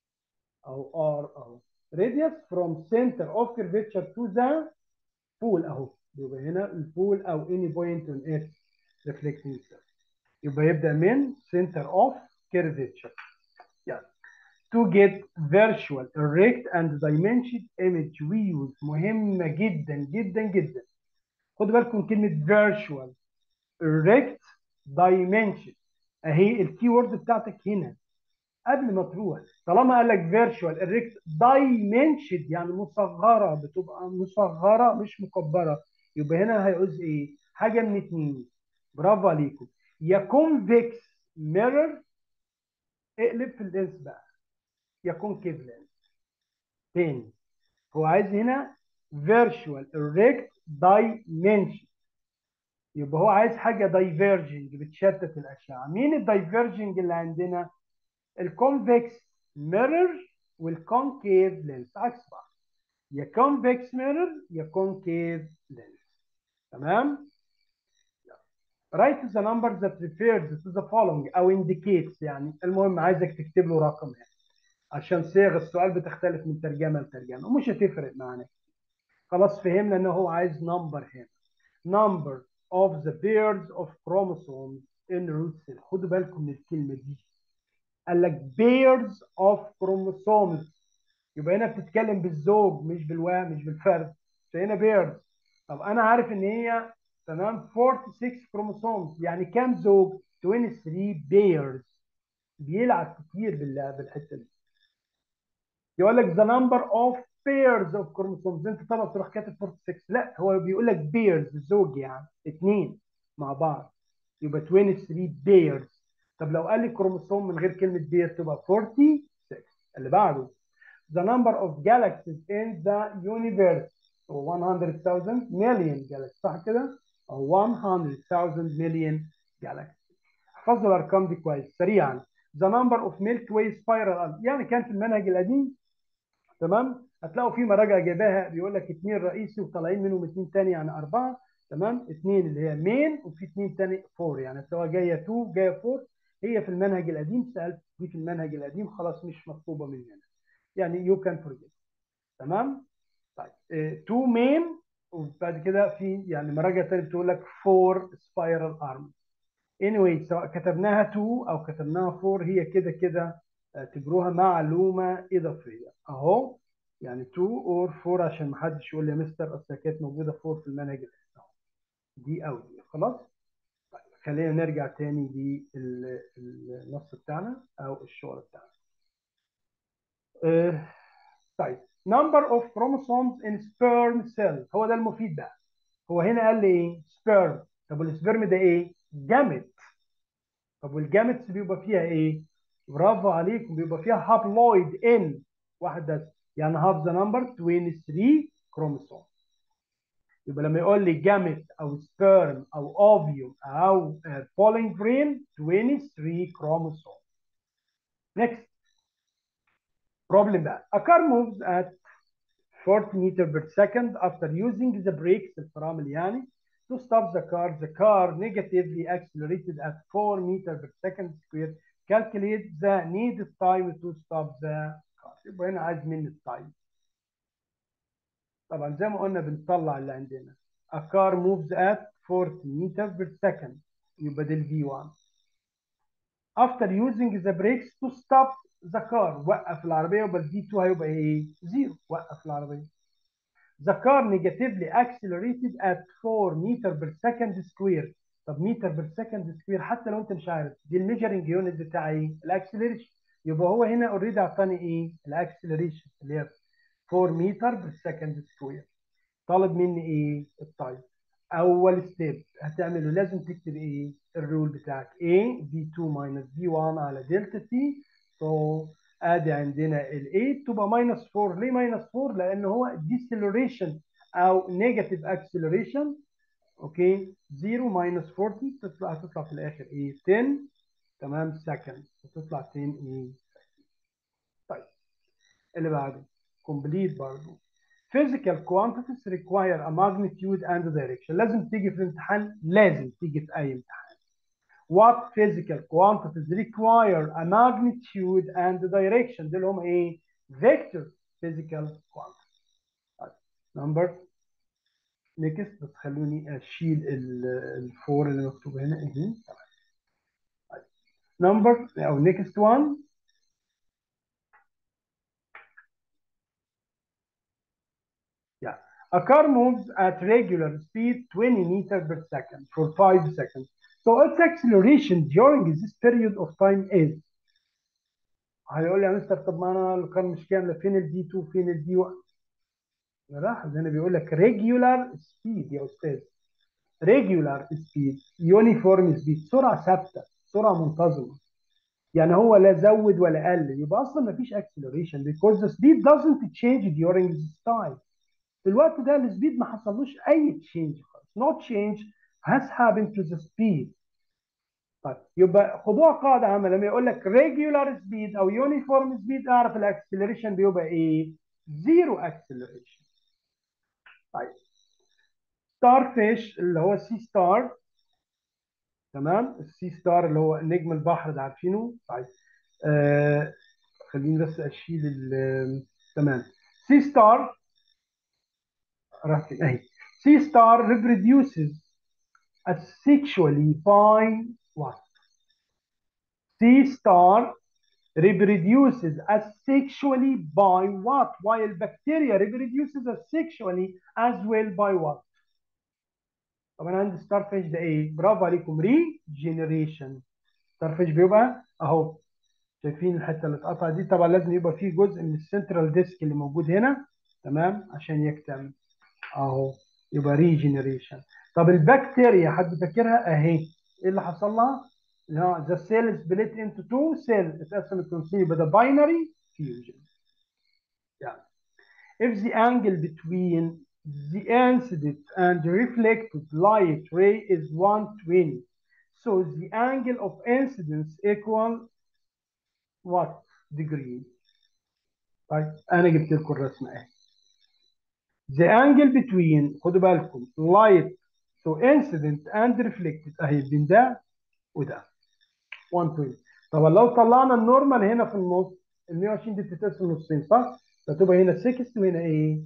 اهو ار اهو radius from center of curvature to the pole اهو يبقى هنا البول او any point on its reflecting surface يبقى يبدا من center of curvature يعني to get virtual erect and dimensioned image we use مهمة جدا جدا جدا خدوا بالكم كلمة virtual erect dimension اهي الكي وورد بتاعتك هنا قبل ما تروح طالما قال لك virtual erect dimension يعني مصغرة بتبقى مصغرة مش مكبرة يبقى هنا هيعوز ايه؟ حاجة من اتنين برافو عليكم يا convex mirror اقلب في اللينس بقى يكون كيفلنس تاني هو عايز هنا virtual erect dimension يبقى هو عايز حاجه دايفيرجنج بتشتت الاشعه مين الدايفيرجنج اللي عندنا الكونفكس ميرور والكونكيف لينس عكس بعض يا كونفكس ميرور يا كونكيف لينس تمام write the number that refers to the following او indicates يعني المهم عايزك تكتب له رقم هنا عشان صيغ السؤال بتختلف من ترجمه لترجمه ومش هتفرق معانا خلاص فهمنا ان هو عايز نمبر هنا number of the pairs of chromosomes in root cell خدوا بالكم من الكلمه دي قال لك pairs of chromosomes يبقى هنا بتتكلم بالزوج مش بالوا مش بالفرد فهنا pairs طب انا عارف ان هي تمام 46 chromosomes يعني كام زوج 23 pairs بيلعب كتير بالحته دي يقول لك the number of pairs of chromosomes انت طبعا تروح كاتب 46 لا هو بيقول لك pairs زوج يعني اثنين مع بعض يبقى 23 pairs طب لو قال لي كروموسوم من غير كلمه بير تبقى 46 اللي بعده the number of galaxies in the universe هو 100,000 million galaxies صح كده؟ أو 100,000 million galaxies احفظوا الارقام دي كويس سريعا the number of Milky Way spiral يعني كان في المنهج القديم تمام هتلاقوا في مراجع جايباها بيقول لك اثنين رئيسي وطالعين منهم اثنين ثاني يعني اربعه تمام اثنين اللي هي مين وفي اثنين ثاني فور يعني سواء جايه 2 جايه 4 هي في المنهج القديم سالت دي في المنهج القديم خلاص مش مطلوبه مننا يعني يو كان فورجيت تمام طيب 2 مين وبعد كده في يعني مراجع ثانيه بتقول لك 4 سبايرال ارم anyway سواء كتبناها 2 او كتبناها 4 هي كده كده اعتبروها معلومه اضافيه اهو يعني 2 اور 4 عشان ما حدش يقول لي يا مستر اصل كانت موجوده 4 في المنهج دي او دي خلاص طيب خلينا نرجع تاني للنص بتاعنا او الشغل بتاعنا آه طيب number of chromosomes in sperm cell هو ده المفيد بقى هو هنا قال لي ايه sperm طب والسبرم ده ايه جامت طب والجامتس بيبقى فيها ايه برافو عليكم بيبقى فيها هابلويد ان واحد بس يعني هاف ذا نمبر 23 كروموسوم يبقى لما يقول لي جامت او سبيرم او اوفيوم او بولينج برين 23 كروموسوم next problem بقى a car moves at 40 meter per second after using the brakes الفرامل يعني to stop the car the car negatively accelerated at 4 meter per second square calculate the needed time to stop the car يبقى هنا عايز مني التايم طبعا زي ما قلنا بنطلع اللي عندنا a car moves at 40 meters per second يبقى ده ال V1 after using the brakes to stop the car وقف العربية يبقى ال V2 هيبقى ايه؟ زيرو وقف العربية the car negatively accelerated at 4 meter per second square طب متر بير سكند سكوير حتى لو انت مش عارف دي الميجرنج يونت بتاع ايه؟ الاكسلريشن يبقى هو هنا اوريدي اعطاني ايه؟ الاكسلريشن اللي هي 4 متر بير سكند سكوير طالب مني ايه؟ التايم اول ستيب هتعمله لازم تكتب ايه؟ الرول بتاعك A V2 minus V1 على دلتا تي سو ادي عندنا ال 8 تبقى ماينس 4 ليه ماينس 4 لان هو ديسلريشن او نيجاتيف اكسلريشن اوكي 0 ماينس 40 تطلع هتطلع في الاخر ايه 10 تمام سكند هتطلع 10 ايه طيب اللي بعده كومبليت برضه physical quantities require a magnitude and direction لازم تيجي في الامتحان لازم تيجي في اي امتحان what physical quantities require a magnitude and direction دول هم ايه vector physical quantities طيب. number next بس خلوني اشيل الفور اللي مكتوب هنا اهي طيب. number او next one yeah a car moves at regular speed 20 meters per second for 5 seconds So its acceleration during this period of time is هيقول لي يا مستر طب ما انا القرن مش كامله فين الدي 2 فين الدي 1 لاحظ هنا بيقول لك regular speed يا استاذ regular speed uniform speed سرعه ثابته سرعه منتظمه يعني هو لا زود ولا قلل يبقى اصلا ما فيش acceleration because the speed doesn't change during this time في الوقت ده السبيد ما حصلوش اي change خالص no change has happened to the speed طيب يبقى خدوها قاعده عامه لما يقول لك regular speed او uniform speed اعرف الاكسلريشن بيبقى ايه؟ زيرو اكسلريشن. طيب ستار فيش اللي هو سي ستار تمام السي ستار اللي هو نجم البحر ده عارفينه طيب آه خليني بس اشيل ال تمام سي ستار راح فين اهي سي ستار reproduces asexually by what? C star reproduces asexually by what? While bacteria reproduces asexually as well by what? طبعا عندي ستار فيش ده ايه؟ برافو عليكم ريجنريشن ستار فيش بيبقى اهو شايفين الحته اللي اتقطع دي طبعا لازم يبقى فيه جزء من السنترال ديسك اللي موجود هنا تمام عشان يكتمل اهو يبقى ريجنريشن طب البكتيريا حد فاكرها اهي ايه اللي حصل لها؟ لا the cell is split into two cells اتقسمت نصين يبقى ده binary fusion. Yeah. If the angle between the incident and the reflected light ray is 120, so the angle of incidence equal what degree? طيب انا جبت لكم الرسمه اهي. The angle between خدوا بالكم light so incident and reflected اهي بين ده وده 120 طب لو طلعنا النورمال هنا في النص ال 120 دي بتتقسم نصين صح؟ فتبقى هنا 60 وهنا ايه؟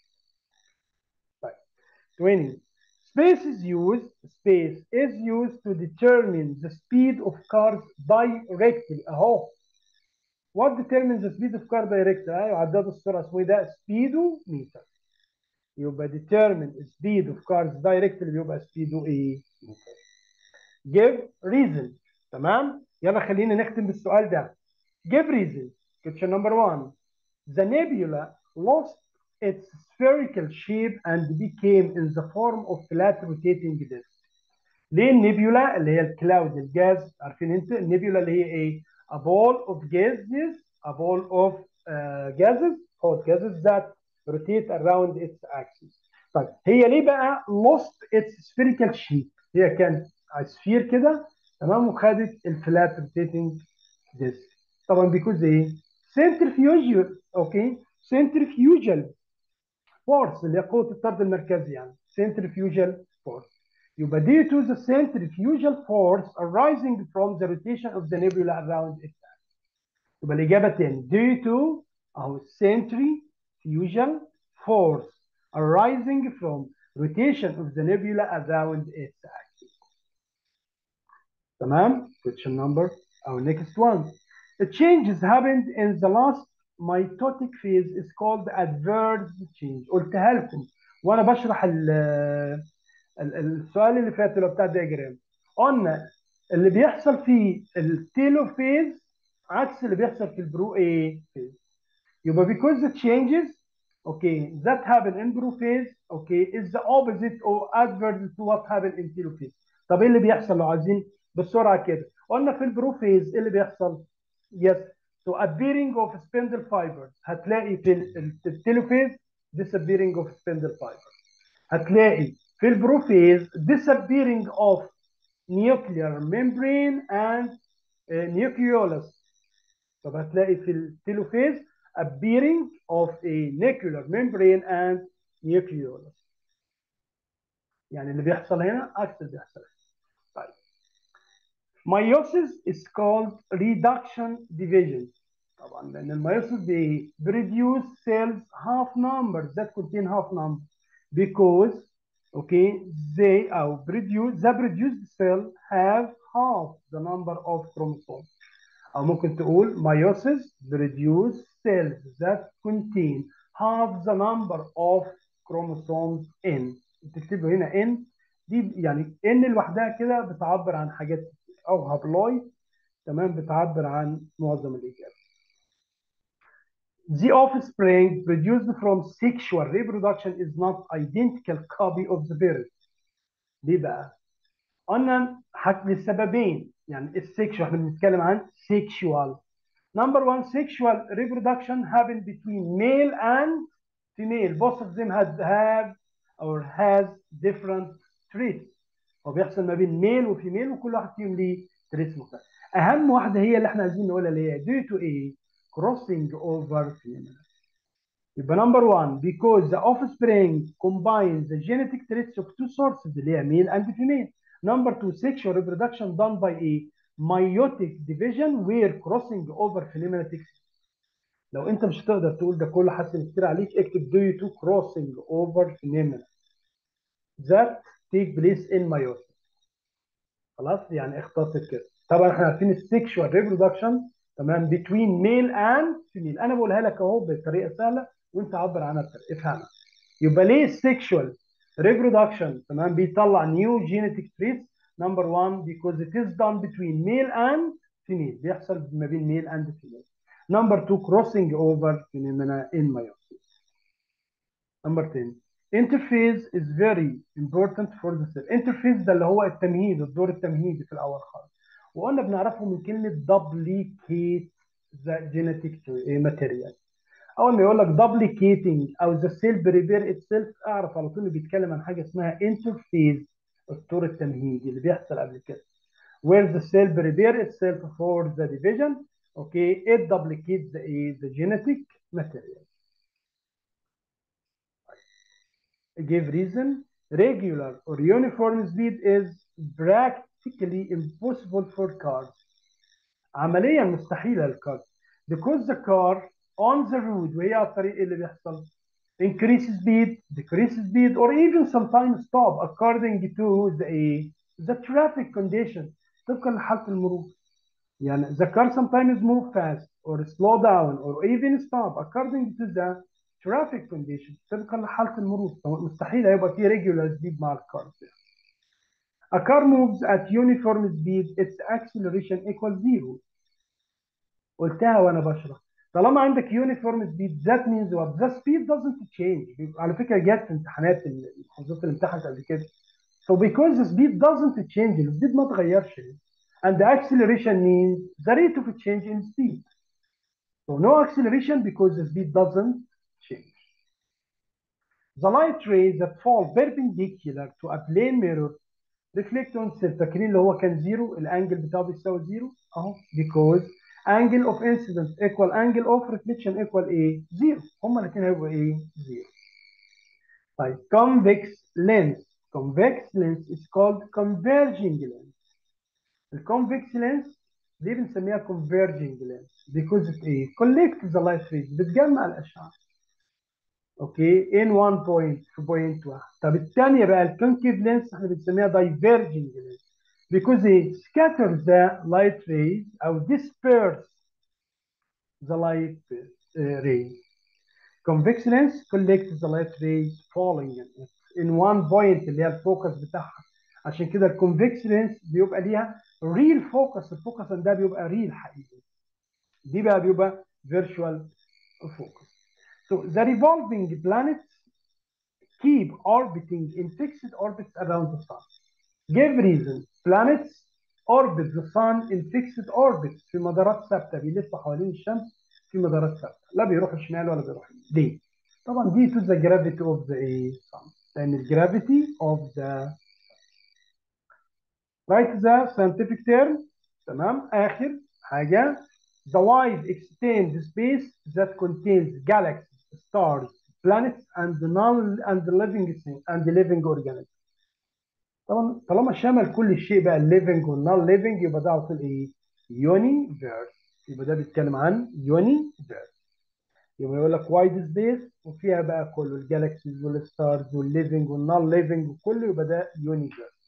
طيب 20 space is used space is used to determine the speed of cars directly اهو what determines the speed of car directly ايوه عداد السرعه اسمه ايه ده؟ speedometer يبقى determine speed of cars directly بيبقى speedo ايه؟ give reason تمام يلا خلينا نختم بالسؤال ده give reason question number one the nebula lost its spherical shape and became in the form of flat rotating disk ليه النيبيولا اللي هي الكلاود الجاز عارفين انت النيبيولا اللي هي ايه a ball of gases a ball of uh, gases hot gases that rotate around its axis طيب هي ليه بقى lost its spherical shape هي كانت سفير كده تمام وخدت الفلات روتيتنج ديسك طبعا بيكوز ايه سنترفيوجل اوكي سنترفيوجل فورس اللي هي قوه الطرد المركزي يعني سنترفيوجل فورس يبقى due to the centrifugal force arising from the rotation of the nebula around its axis يبقى الاجابه تاني due to اهو centrifugal force arising from rotation of the nebula around its axis تمام question number our next one the changes happened in the last mitotic phase is called adverse change قلتها لكم وانا بشرح ال ال السؤال اللي فات اللي هو بتاع الدياجرام قلنا اللي بيحصل في التيلو فيز عكس اللي بيحصل في البرو ايه فيز يبقى because the changes okay that happen in برو phase okay is the opposite or adverse to what happened in telo phase طب ايه اللي بيحصل لو عايزين بسرعه كده قلنا في البرو فيز ايه اللي بيحصل yes so appearing of spindle fibers هتلاقي في التيلو فيز disappearing of spindle fibers هتلاقي في البرو فيز disappearing of nuclear membrane and uh, nucleolus طب هتلاقي في التيلوفيز appearing of a nuclear membrane and nucleolus يعني اللي بيحصل هنا عكس اللي بيحصل هنا طيب meiosis is called reduction division طبعا لان الميوسيس بي produce cells half numbers that contain half numbers because okay they او produce the produced cell have half the number of chromosomes او ممكن تقول meiosis produce cells that contain half the number of chromosomes n تكتبه هنا n دي يعني n لوحدها كده بتعبر عن حاجات كتير او هابلاي تمام بتعبر عن معظم الاجابه The offspring produced from sexual reproduction is not identical copy of the parent. ليه بقى؟ قلنا لسببين يعني السكشوال احنا بنتكلم عن sexual. Number one, sexual reproduction happen between male and female. Both of them have, have or has different traits. هو بيحصل ما بين ميل وفيميل وكل واحد فيهم ليه تريتس مختلف. أهم واحدة هي اللي احنا عايزين نقولها اللي هي due to a crossing over phenomena. يبقى number one because the offspring combines the genetic traits of two sources اللي هي male and female. Number two sexual reproduction done by a meiotic division where crossing over phenomena takes لو انت مش هتقدر تقول ده كله حاسس كتير عليك اكتب due to crossing over phenomena that take place in meiosis خلاص يعني اختصر كده طبعا احنا عارفين السكشوال ريبرودكشن تمام between male and female انا بقولها لك اهو بطريقه سهله وانت عبر عنها بطريقه افهمها يبقى ليه السكشوال reproduction تمام بيطلع new genetic traits number one because it is done between male and female بيحصل ما بين male and female number two crossing over phenomena in meiosis number 10 interphase is very important for the cell interphase ده اللي هو التمهيد الدور التمهيدي في الاول خالص وقلنا بنعرفه من كلمه duplicate the genetic material اول ما يقول لك duplicating او the cell prepare itself اعرف على طول بيتكلم عن حاجه اسمها interphase الدور التمهيدي اللي بيحصل قبل كده where the cell prepare itself for the division okay it duplicates the, the genetic material give reason regular or uniform speed is practically impossible for cars عمليا مستحيله للكار because the car on the road وهي على الطريق اللي بيحصل increase speed decrease speed or even sometimes stop according to the the traffic condition طبقا لحاله المرور يعني the car sometimes move fast or slow down or even stop according to the traffic condition طبقا لحاله المرور مستحيل هيبقى في regular speed مع الكار A car moves at uniform speed its acceleration equals zero قلتها وانا بشرح طالما عندك uniform speed that means what the speed doesn't change على فكره جت في امتحانات المحافظات اللي امتحنت قبل كده so because the speed doesn't change السبيد ما اتغيرش and the acceleration means the rate of change in speed so no acceleration because the speed doesn't change the light rays that fall perpendicular to a plane mirror reflect on self فاكرين اللي هو كان زيرو الانجل بتاعه بيساوي زيرو اهو because angle of incidence equal angle of reflection equal ايه؟ زيرو هما الاثنين هيبقوا ايه؟ زيرو. طيب convex lens convex lens is called converging lens. الconvex lens ليه بنسميها converging lens؟ because it ايه؟ collect the light rays بتجمع الاشعه. اوكي in one point في point واحد. طب الثانيه بقى الكونكيف لينس احنا بنسميها diverging lens. because it scatters the light rays or disperse the light rays. uh, ray. Convex lens collects the light rays falling in one point اللي هي الفوكس بتاعها عشان كده الكونفكس لينس بيبقى ليها ريل فوكس الفوكس ده بيبقى ريل حقيقي دي بقى بيبقى فيرتشوال فوكس so the revolving planets keep orbiting in fixed orbits around the sun give reason planets orbit the sun in fixed orbits في مدارات ثابته بيلفوا حوالين الشمس في مدارات ثابته لا بيروحوا شمال ولا بيروحوا يمين ليه؟ طبعا دي to the gravity of the sun لان الجرافيتي of the write the scientific term تمام اخر حاجه the wide extend space that contains galaxies stars planets and non and living things and living organisms طبعا طالما شمل كل شيء بقى الليفنج والنون ليفنج يبقى ده على طول ايه؟ يونيفيرس يبقى ده بيتكلم عن يونيفيرس يبقى يقول لك وايد سبيس وفيها بقى كله الجالاكسيز والستارز والليفنج والنون ليفنج وكله يبقى ده يونيفيرس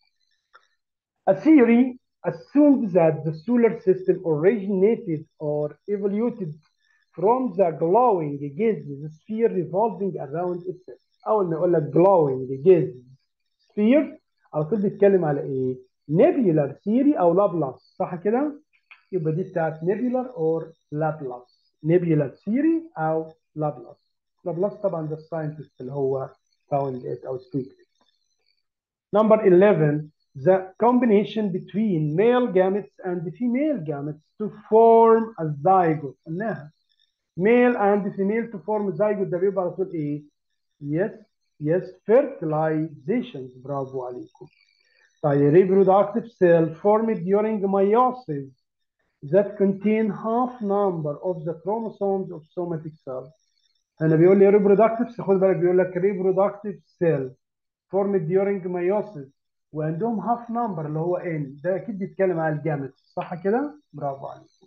A theory assumed that the solar system originated or evolved from the glowing gaseous sphere revolving around itself. أول ما يقول لك glowing gaseous sphere على طول بيتكلم على إيه؟ nebular theory أو لابلاس صح كده؟ يبقى دي بتاعت nebular or لابلاس nebular theory أو لابلاس لابلاس طبعا ده الساينتست اللي هو found it أو speak it. Number 11 the combination between male gametes and female gametes to form a zygote قلناها male and female to form zygote ده بيبقى على طول ايه؟ yes yes fertilization برافو عليكم طيب reproductive cell formed during meiosis that contain half number of the chromosomes of somatic cell هنا بيقول لي reproductive خد بالك بيقول لك reproductive cell formed during meiosis وعندهم هاف نمبر اللي هو ان ده اكيد بيتكلم على الجامد صح كده برافو عليكم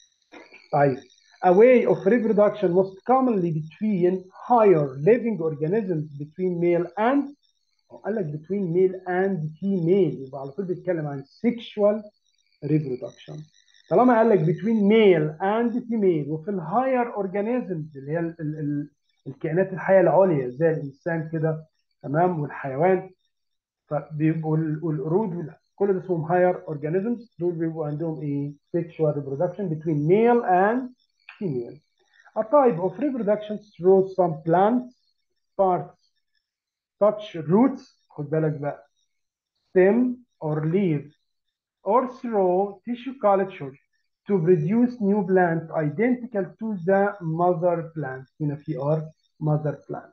طيب a way of reproduction most commonly between higher living organisms between male and قال لك between male and female يبقى على طول بيتكلم عن sexual reproduction طالما قال لك between male and female وفي الهاير organisms اللي هي ال ال ال الكائنات الحيه العليا زي الانسان كده تمام والحيوان فبيبقوا القرود كل ده اسمهم هاير اورجانيزمز دول بيبقوا عندهم ايه sexual reproduction between male and female a type of reproduction through some plants parts touch roots خد بالك بقى stem or leaves or through tissue culture to produce new plant identical to the mother plant هنا في ار mother plant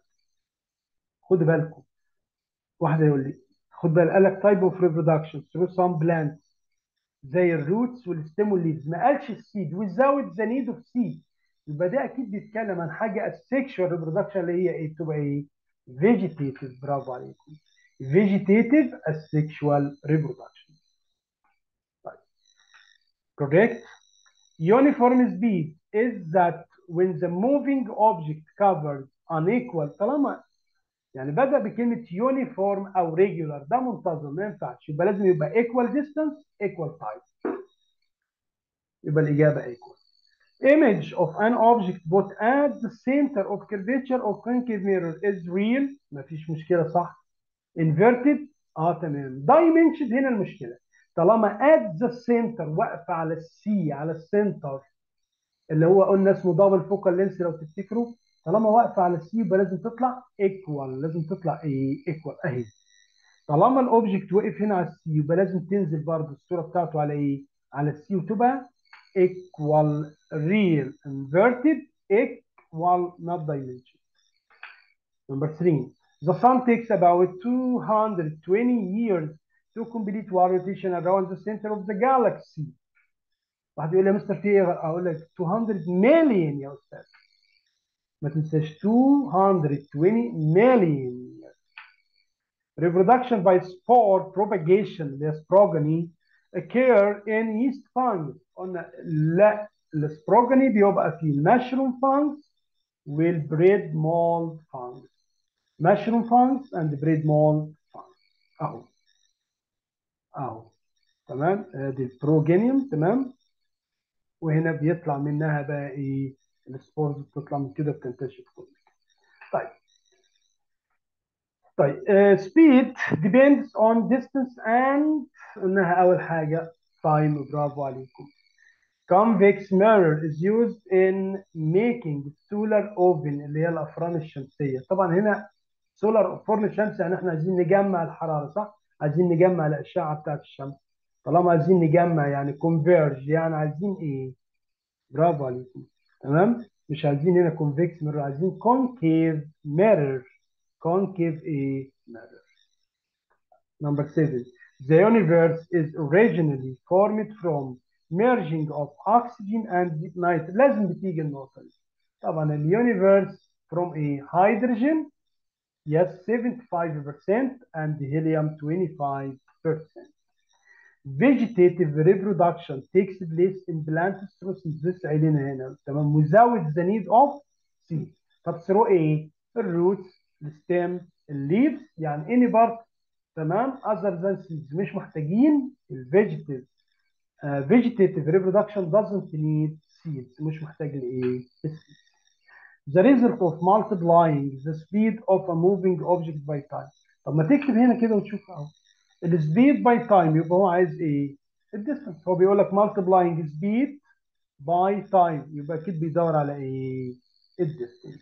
خد بالكم واحده يقول لي خد بالك قال لك type of reproduction through some plants زي الروتس والستيم والليفز ما قالش السيد without the need of seed يبقى ده اكيد بيتكلم عن حاجه السكشوال ريبرودكشن اللي هي ايه بتبقى ايه vegetative برافو عليكم vegetative asexual reproduction طيب correct uniform speed is that when the moving object covers unequal طالما يعني بدأ بكلمة يونيفورم أو ريجولار ده منتظم ما ينفعش يبقى لازم يبقى equal distance equal time يبقى الإجابة equal image of an object put at the center of curvature of concave mirror is real مفيش مشكلة صح inverted اه تمام dimension هنا المشكلة طالما at the center واقفة على السي على السنتر اللي هو قلنا اسمه دبل فوكال لينس لو تفتكروا طالما واقفه على السي يبقى لازم تطلع ايكوال لازم تطلع ايه ايكوال اهي طالما الاوبجكت وقف هنا على السي يبقى لازم تنزل برضه الصوره بتاعته على ايه على السي وتبقى ايكوال ريل انفيرتد ايكوال not dimension number 3 the sun takes about 220 years to complete one rotation around the center of the galaxy واحد يقول لي يا مستر في ايه اقول لك 200 مليون يا استاذ ما تنساش 220 مليون reproduction by spore propagation اللي هي سبروجاني occur in yeast fungus قلنا لا السبروجاني بيبقى في mushroom fungus والبريد مولد fungus mushroom fungus and bread mold fungus اهو اهو تمام ادي البروجينيوم تمام وهنا بيطلع منها بقى ايه السبورز بتطلع من كده بتنتشر في كل مكان طيب طيب uh, speed depends on distance and انها اول حاجه time برافو عليكم convex mirror is used in making solar oven اللي هي الافران الشمسيه طبعا هنا سولار فرن الشمس يعني احنا عايزين نجمع الحراره صح عايزين نجمع الاشعه بتاعت الشمس طالما عايزين نجمع يعني converge يعني عايزين ايه برافو عليكم تمام مش عايزين هنا convex mirror عايزين concave mirror concave ايه mirror number seven the universe is originally formed from merging of oxygen and nitrogen لازم بتيجي النقطة دي طبعا اليونيفرس from a hydrogen yes 75% and helium 25% vegetative reproduction takes place in plants through synthesis علينا هنا تمام without the need of seed طب through ايه الروتس الستيم الليفز يعني any part تمام other than seeds مش محتاجين الفيجيتيف uh, vegetative reproduction doesn't need seeds مش محتاج لايه السيدز the result of multiplying the speed of a moving object by time طب ما تكتب هنا كده وتشوف اهو السبيد باي تايم يبقى هو عايز ايه الديستنس هو بيقول لك multiplying speed by time يبقى اكيد بيدور على ايه الديستنس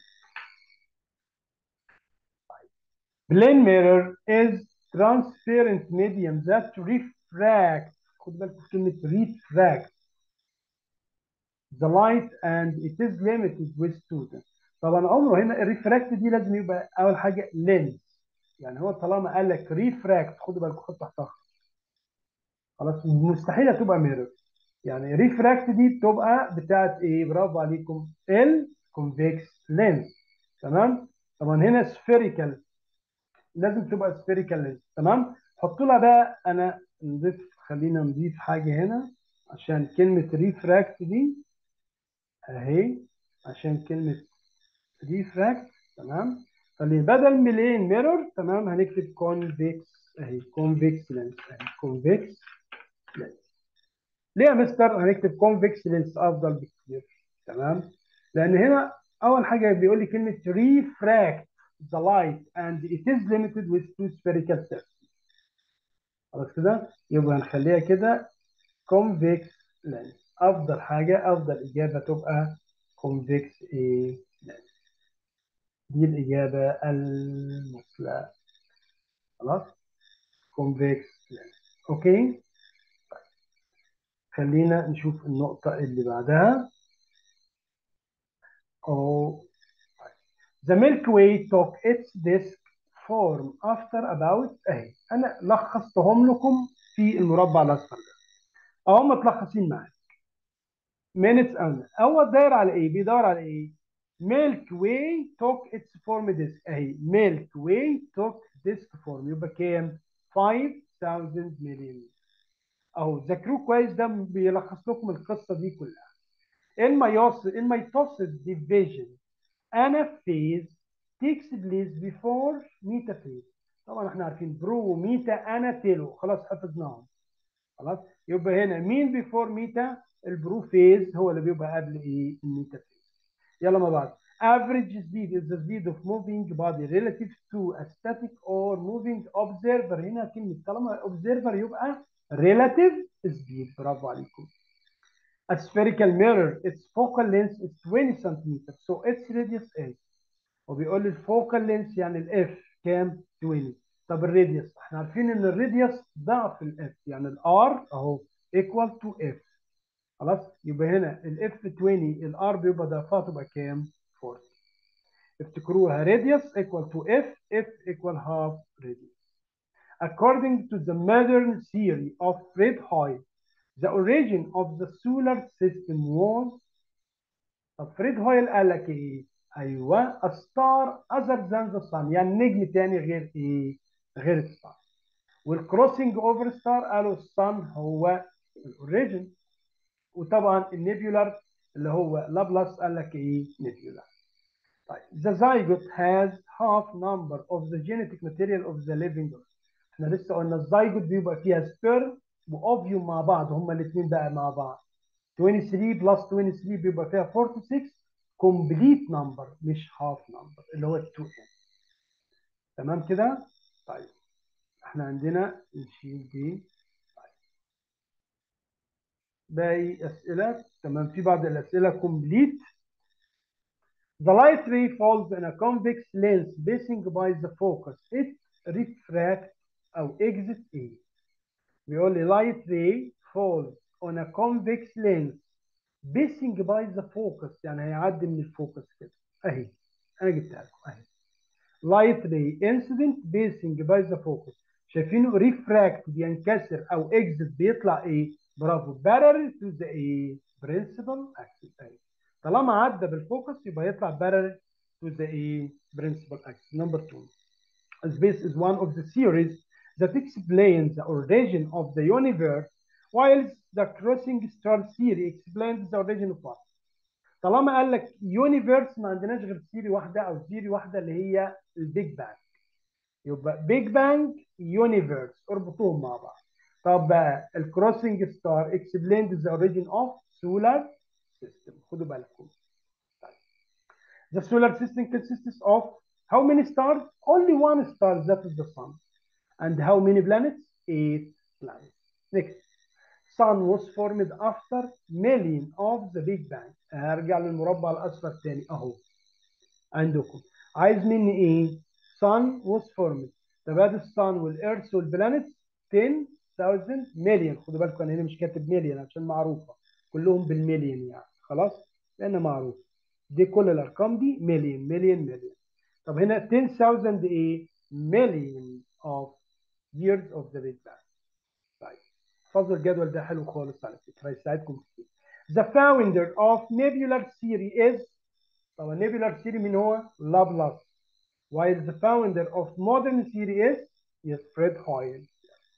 plane mirror is transparent medium that refract خد بالك في كلمة refract the light and it is limited with students طبعا عمره هنا الريفراكت دي لازم يبقى اول حاجه لينز يعني هو طالما قال لك ريفراكت خدوا بالكم خد تحتها خلاص مستحيل تبقى ميرور يعني ريفراكت دي بتبقى بتاعت ايه برافو عليكم الكونفكس لينز تمام طبعا هنا سفيريكال لازم تبقى سفيريكال لينز تمام حط لها بقى انا نضيف خلينا نضيف حاجه هنا عشان كلمه ريفراكت دي اهي عشان كلمه ريفراكت تمام خلي بدل ملين ميرور تمام هنكتب كونفكس اهي كونفكس لينس اهي كونفكس لينس ليه يا مستر هنكتب كونفكس لينس افضل بكتير تمام لان هنا اول حاجه بيقول لي كلمه refract the light and it is limited with two spherical surfaces خلاص كده يبقى هنخليها كده convex lens افضل حاجه افضل اجابه تبقى convex ايه lens دي الاجابه المثلى خلاص convex lens اوكي خلينا نشوف النقطه اللي بعدها أو The Milky Way took its disk form after about اهي انا لخصتهم لكم في المربع الاصفر ده اهو متلخصين معاك minutes انا هو داير على ايه بيدور على ايه Milky Way took its form disk اهي Milky Way took disk form يبقى كام 5000 مليون اهو ذاكروه كويس ده بيلخص لكم القصه دي كلها الميوس الميتوسيس division anaphase takes place before metaphase طبعا احنا عارفين برو ميتا انا تيلو خلاص حفظناهم خلاص يبقى هنا مين بيفور ميتا البرو فيز هو اللي بيبقى قبل ايه الميتا فيز يلا مع بعض average speed is the speed of moving body relative to a static or moving observer هنا كلمة طالما observer يبقى relative speed برافو عليكم A spherical mirror its focal length is 20 cm so its radius is وبيقول لي الفوكال لينس يعني الاف كام 20 طب الراديوس احنا عارفين ان الراديوس ضعف الاف يعني الار اهو ايكوال تو اف خلاص يبقى هنا الاف 20 الار بيبقى ضعفها تبقى كام 40 افتكروها radius equal to f f equal half radius according to the modern theory of Fred Hoyle the origin of the solar system was طب فريد هويل قال لك ايه ايوه a star other than the sun يعني نجم تاني غير ايه غير الستار والكروسنج اوفر ستار قالوا الصن هو الاوريجن وطبعا النيبيولار اللي هو لابلاس قال لك ايه نيبيولار طيب the zygote has half number of the genetic material of the living احنا لسه قلنا الزيجوت بيبقى فيها سبيرم واوفيوم مع بعض هما الاثنين بقى مع بعض 23 بلس 23 بيبقى فيها 46 كومبليت نمبر مش هاف نمبر اللي هو ال 2 n تمام كده طيب احنا عندنا نشيل دي باقي اسئله تمام في بعض الاسئله كومبليت The light ray falls in a convex lens passing by the focus. It refracts أو exit A. بيقول لي light ray falls on a convex lens passing by the focus يعني هيعدي من الفوكس كده أهي أنا جبتها لكم أهي light ray incident passing by the focus شايفينه refract بينكسر أو exit بيطلع إيه؟ برافو parallel to the A principal axis أهي طالما عدى بالفوكس يبقى يطلع parallel to the A principal axis. Number two, space is one of the series that explains the origin of the universe, while the crossing star theory explains the origin of what? طالما قال لك universe ما عندناش غير سيري واحده او سيري واحده اللي هي البيج بانج يبقى بيج بانج يونيفرس اربطوهم مع بعض طب بقى الكروسنج ستار explains the origin of solar system خدوا بالكم The solar system consists of how many stars? Only one star, that is the sun. And how many planets? Eight planets. Next. Sun was formed after million of the Big Bang. هرجع للمربع الأصفر تاني أهو. عندكم. عايز مني إيه؟ Sun was formed. طب ادي الصن والإيرث والبلانتس 10,000 مليون. خدوا بالكم أنا هنا مش كاتب مليون عشان معروفة. كلهم بالمليون يعني. خلاص؟ لأن معروف. دي كل الارقام دي مليون مليون مليون طب هنا 10000 ايه مليون of years of the Big Bang طيب احفظوا الجدول ده حلو خالص على فكره هيساعدكم كتير The founder of nebular theory is طبعا nebular theory مين هو؟ Laplace while the founder of modern theory is yes Fred Hoyle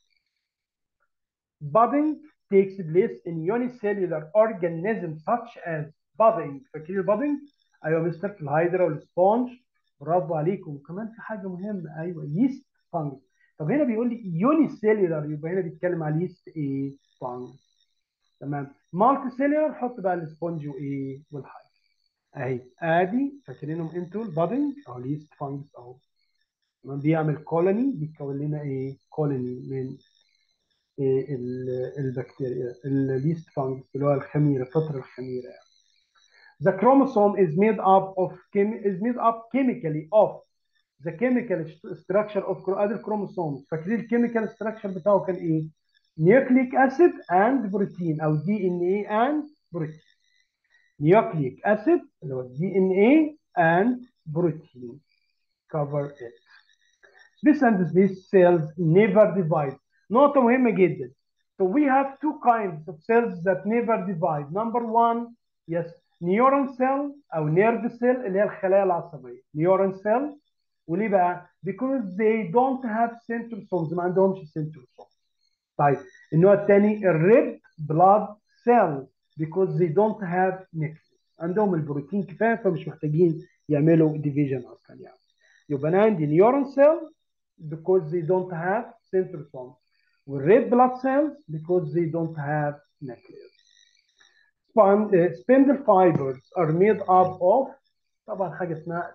Budding takes place in unicellular organisms such as budding فاكرين البادنج؟ ايوه مستر في الهايدرا والسبونج برافو عليكم وكمان في حاجه مهمه ايوه يست فانج طب هنا بيقول لي يوني سيلولار يبقى هنا بيتكلم على يست ايه فانج تمام مالتي سيلولار حط بقى السبونج وايه والهايدرا اهي ادي فاكرينهم انتوا البادنج اهو اليست فانج اهو تمام بيعمل كولوني بيكون لنا ايه كولوني من إيه البكتيريا اليست فانج اللي هو الخميره فطر الخميره يعني. The chromosome is made up of chem is made up chemically of the chemical structure of ادي الكروموسوم فاكرين الكيميكال structure بتاعه كان ايه؟ nucleic acid and protein او دي ان اي and protein nucleic acid اللي هو دي ان اي and protein cover it this and these cells never divide نقطة مهمة جدا so we have two kinds of cells that never divide number one yes نيورون سيل او نيرف سيل اللي هي الخلايا العصبيه نيورون سيل وليه بقى because they don't have centrosomes ما عندهمش centrosomes طيب النوع الثاني الريد بلاد سيل because they don't have nucleus عندهم البروتين كفايه فمش محتاجين يعملوا ديفيجن اصلا يعني يبقى انا عندي نيورون سيل because they don't have centrosomes والريد بلاد cells because they don't have nucleus spindle fibers are made up of طبعا حاجه اسمها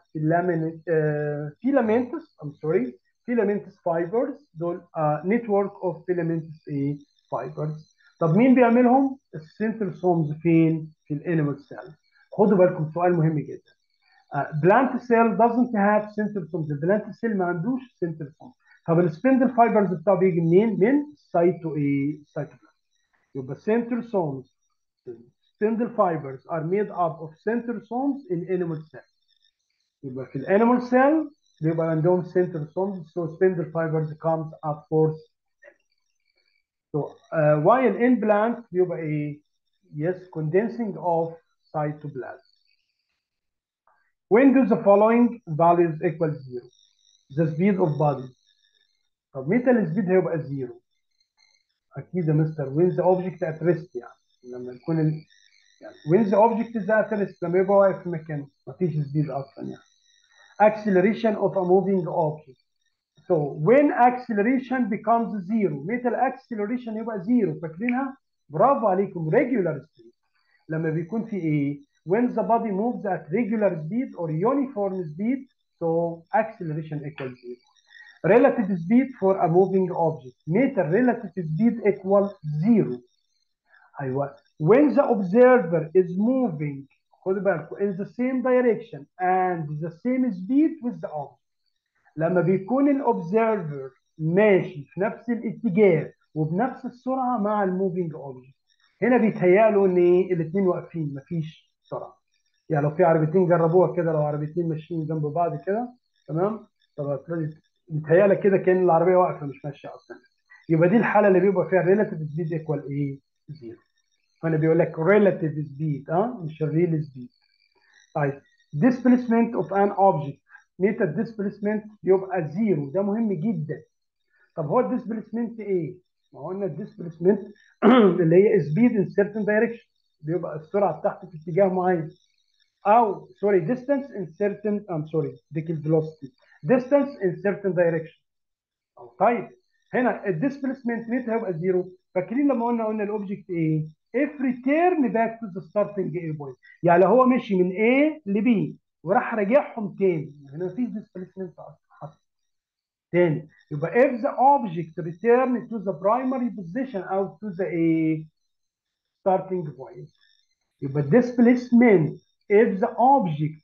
filamentous I'm sorry filamentous fibers دول uh, network of filamentous ايه fibers طب مين بيعملهم؟ السنتروسومز فين؟ في الانيمال سيل خدوا بالكم سؤال مهم جدا بلانت سيل doesn't have centrosomes البلانت سيل ما عندوش centrosomes طب السبندل فايبرز بتاعه بيجي منين؟ من سايتو ايه؟ سايتوبلازم يبقى centrosomes spindle fibers are made up of centrosomes in animal cells. يبقى في الانيمال cell بيبقى عندهم centrosomes so spindle fibers comes up first. So uh, while in plant بيبقى ايه؟ Yes, condensing of cytoplasm. When do the following values equal zero? The speed of body. طب متى السبيد هيبقى زيرو؟ أكيد يا مستر when the object at rest يعني لما يكون ال... يعني when the object is at rest لما يبقى واقف في مكانه مفيش سبيد اصلا يعني acceleration of a moving object so when acceleration becomes zero متى الاكسلريشن يبقى زيرو فاكرينها برافو عليكم regular speed لما بيكون في ايه when the body moves at regular speed or uniform speed so acceleration equals zero relative speed for a moving object meter relative speed equal zero ايوه when the observer is moving خدوا بالكم in the same direction and the same speed with the object لما بيكون الاوبزرفر ماشي في نفس الاتجاه وبنفس السرعه مع الموفينج اوبجكت هنا بيتهيأ له ان الاثنين واقفين مفيش سرعه يعني لو في عربيتين جربوها كده لو عربيتين ماشيين جنب بعض كده تمام طب بيتهيأ لك كده كأن العربيه واقفه مش ماشيه اصلا يبقى دي الحاله اللي بيبقى فيها الريلاتيف سبيد ايكوال ايه؟ زيرو فانا بيقول لك ريلاتيف سبيد اه مش الريل سبيد طيب displacement of an object ميتر ديسبليسمنت بيبقى زيرو ده مهم جدا طب هو الديسبليسمنت ايه؟ ما هو قلنا الديسبليسمنت اللي هي سبيد ان سيرتن دايركشن بيبقى السرعه بتاعته في اتجاه معين او سوري ديستانس ان سيرتن ام سوري ديك الفيلوسيتي ديستانس ان سيرتن دايركشن طيب هنا الديسبليسمنت متى هيبقى زيرو؟ فاكرين لما قلنا قلنا الاوبجكت ايه؟ if return back to the starting A point يعني هو مشي من A ل B وراح راجعهم تاني هنا مفيش ديسبليسمنت حصل تاني يبقى if the object return to the primary position او to the a starting point يبقى displacement if the object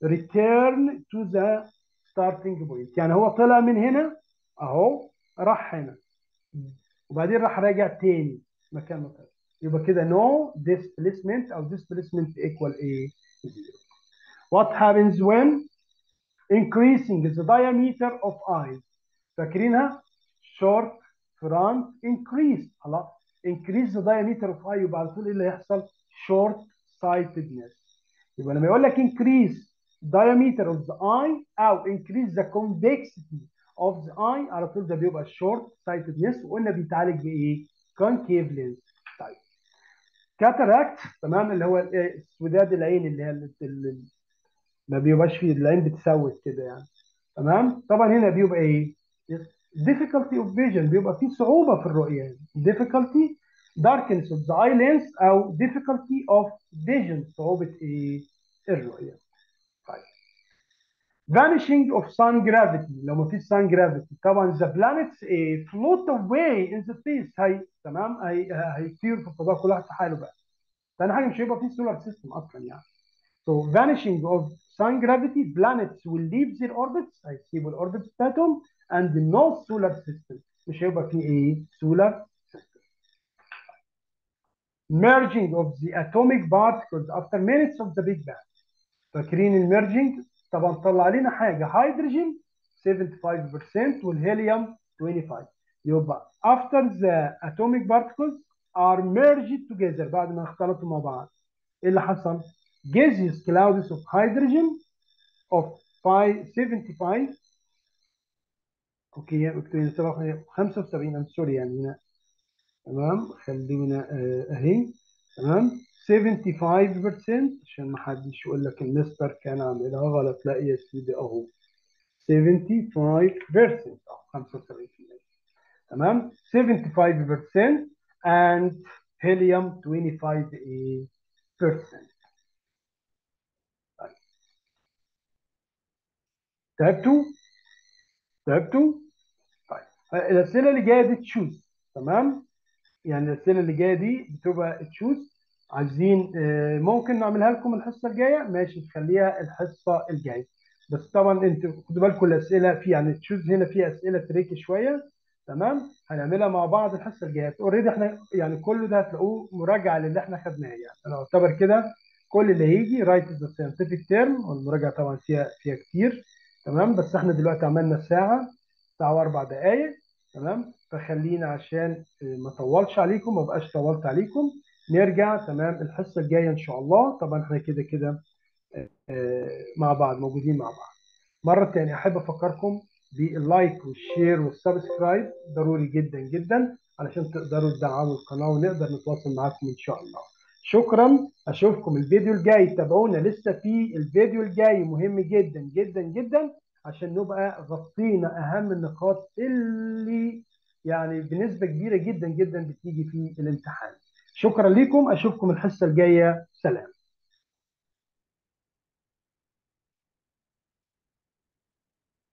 return to the starting point يعني هو طلع من هنا اهو راح هنا وبعدين راح راجع تاني مكانه تاني يبقى كده no displacement او displacement equal a zero What happens when increasing the diameter of eye فاكرينها short front increase خلاص increase the diameter of eye يبقى على طول ايه اللي هيحصل short sightedness يبقى لما يقول لك increase diameter of the eye او increase the convexity of the eye على طول ده بيبقى short sightedness وقلنا بيتعالج بايه concave lens طيب كاتاراكت تمام اللي هو سوداد العين اللي هي ما بيبقاش فيه العين بتسود كده يعني تمام طبعا هنا بيبقى ايه difficulty of vision بيبقى فيه صعوبة في الرؤية difficulty darkness of the eye lens أو difficulty of vision صعوبة إيه الرؤية طيب vanishing of sun gravity لو ما فيش sun gravity طبعا the planets إيه float away in the space هي تمام هي هيطير في الفضاء كل واحد في حاله بقى ثاني حاجة مش هيبقى فيه solar system أصلا يعني so vanishing of sun gravity planets will leave their orbits هيسيبوا الاوربت بتاعتهم and no solar system مش هيبقى فيه ايه solar system merging of the atomic particles after minutes of the big bang فاكرين الميرجنج طبعا طلع لنا حاجه هيدروجين 75% والهيليوم 25 يبقى after the atomic particles are merged together بعد ما اختلطوا مع بعض ايه اللي حصل؟ gaseous clouds of hydrogen of 75 اوكي اكتبين 75 ام سوري يعني هنا تمام خلينا اهي تمام 75% عشان ما حدش يقول لك المستر كان عاملها غلط لا يا سيدي اهو 75% او 75% تمام 75% and helium 25% تعبتوا؟ تعبتوا؟ طيب الاسئله اللي جايه دي تشوز تمام؟ يعني الاسئله اللي جايه دي بتبقى تشوز عايزين ممكن نعملها لكم الحصه الجايه ماشي نخليها الحصه الجايه بس طبعا انتوا خدوا بالكم الاسئله في يعني تشوز هنا في اسئله تريكي شويه تمام هنعملها مع بعض الحصه الجايه اوريدي احنا يعني كل ده هتلاقوه مراجعه للي احنا خدناه يعني انا اعتبر كده كل اللي هيجي رايت ذا ساينتفك تيرم والمراجعه طبعا فيها فيها كتير تمام بس احنا دلوقتي عملنا ساعه ساعه واربع دقائق تمام فخلينا عشان ما اطولش عليكم ما بقاش طولت عليكم نرجع تمام الحصه الجايه ان شاء الله طبعا احنا كده كده مع بعض موجودين مع بعض مره ثانيه احب افكركم باللايك والشير والسبسكرايب ضروري جدا جدا علشان تقدروا تدعموا القناه ونقدر نتواصل معاكم ان شاء الله شكرا اشوفكم الفيديو الجاي تابعونا لسه في الفيديو الجاي مهم جدا جدا جدا عشان نبقى غطينا اهم النقاط اللي يعني بنسبه كبيره جدا جدا بتيجي في الامتحان شكرا لكم اشوفكم الحصه الجايه سلام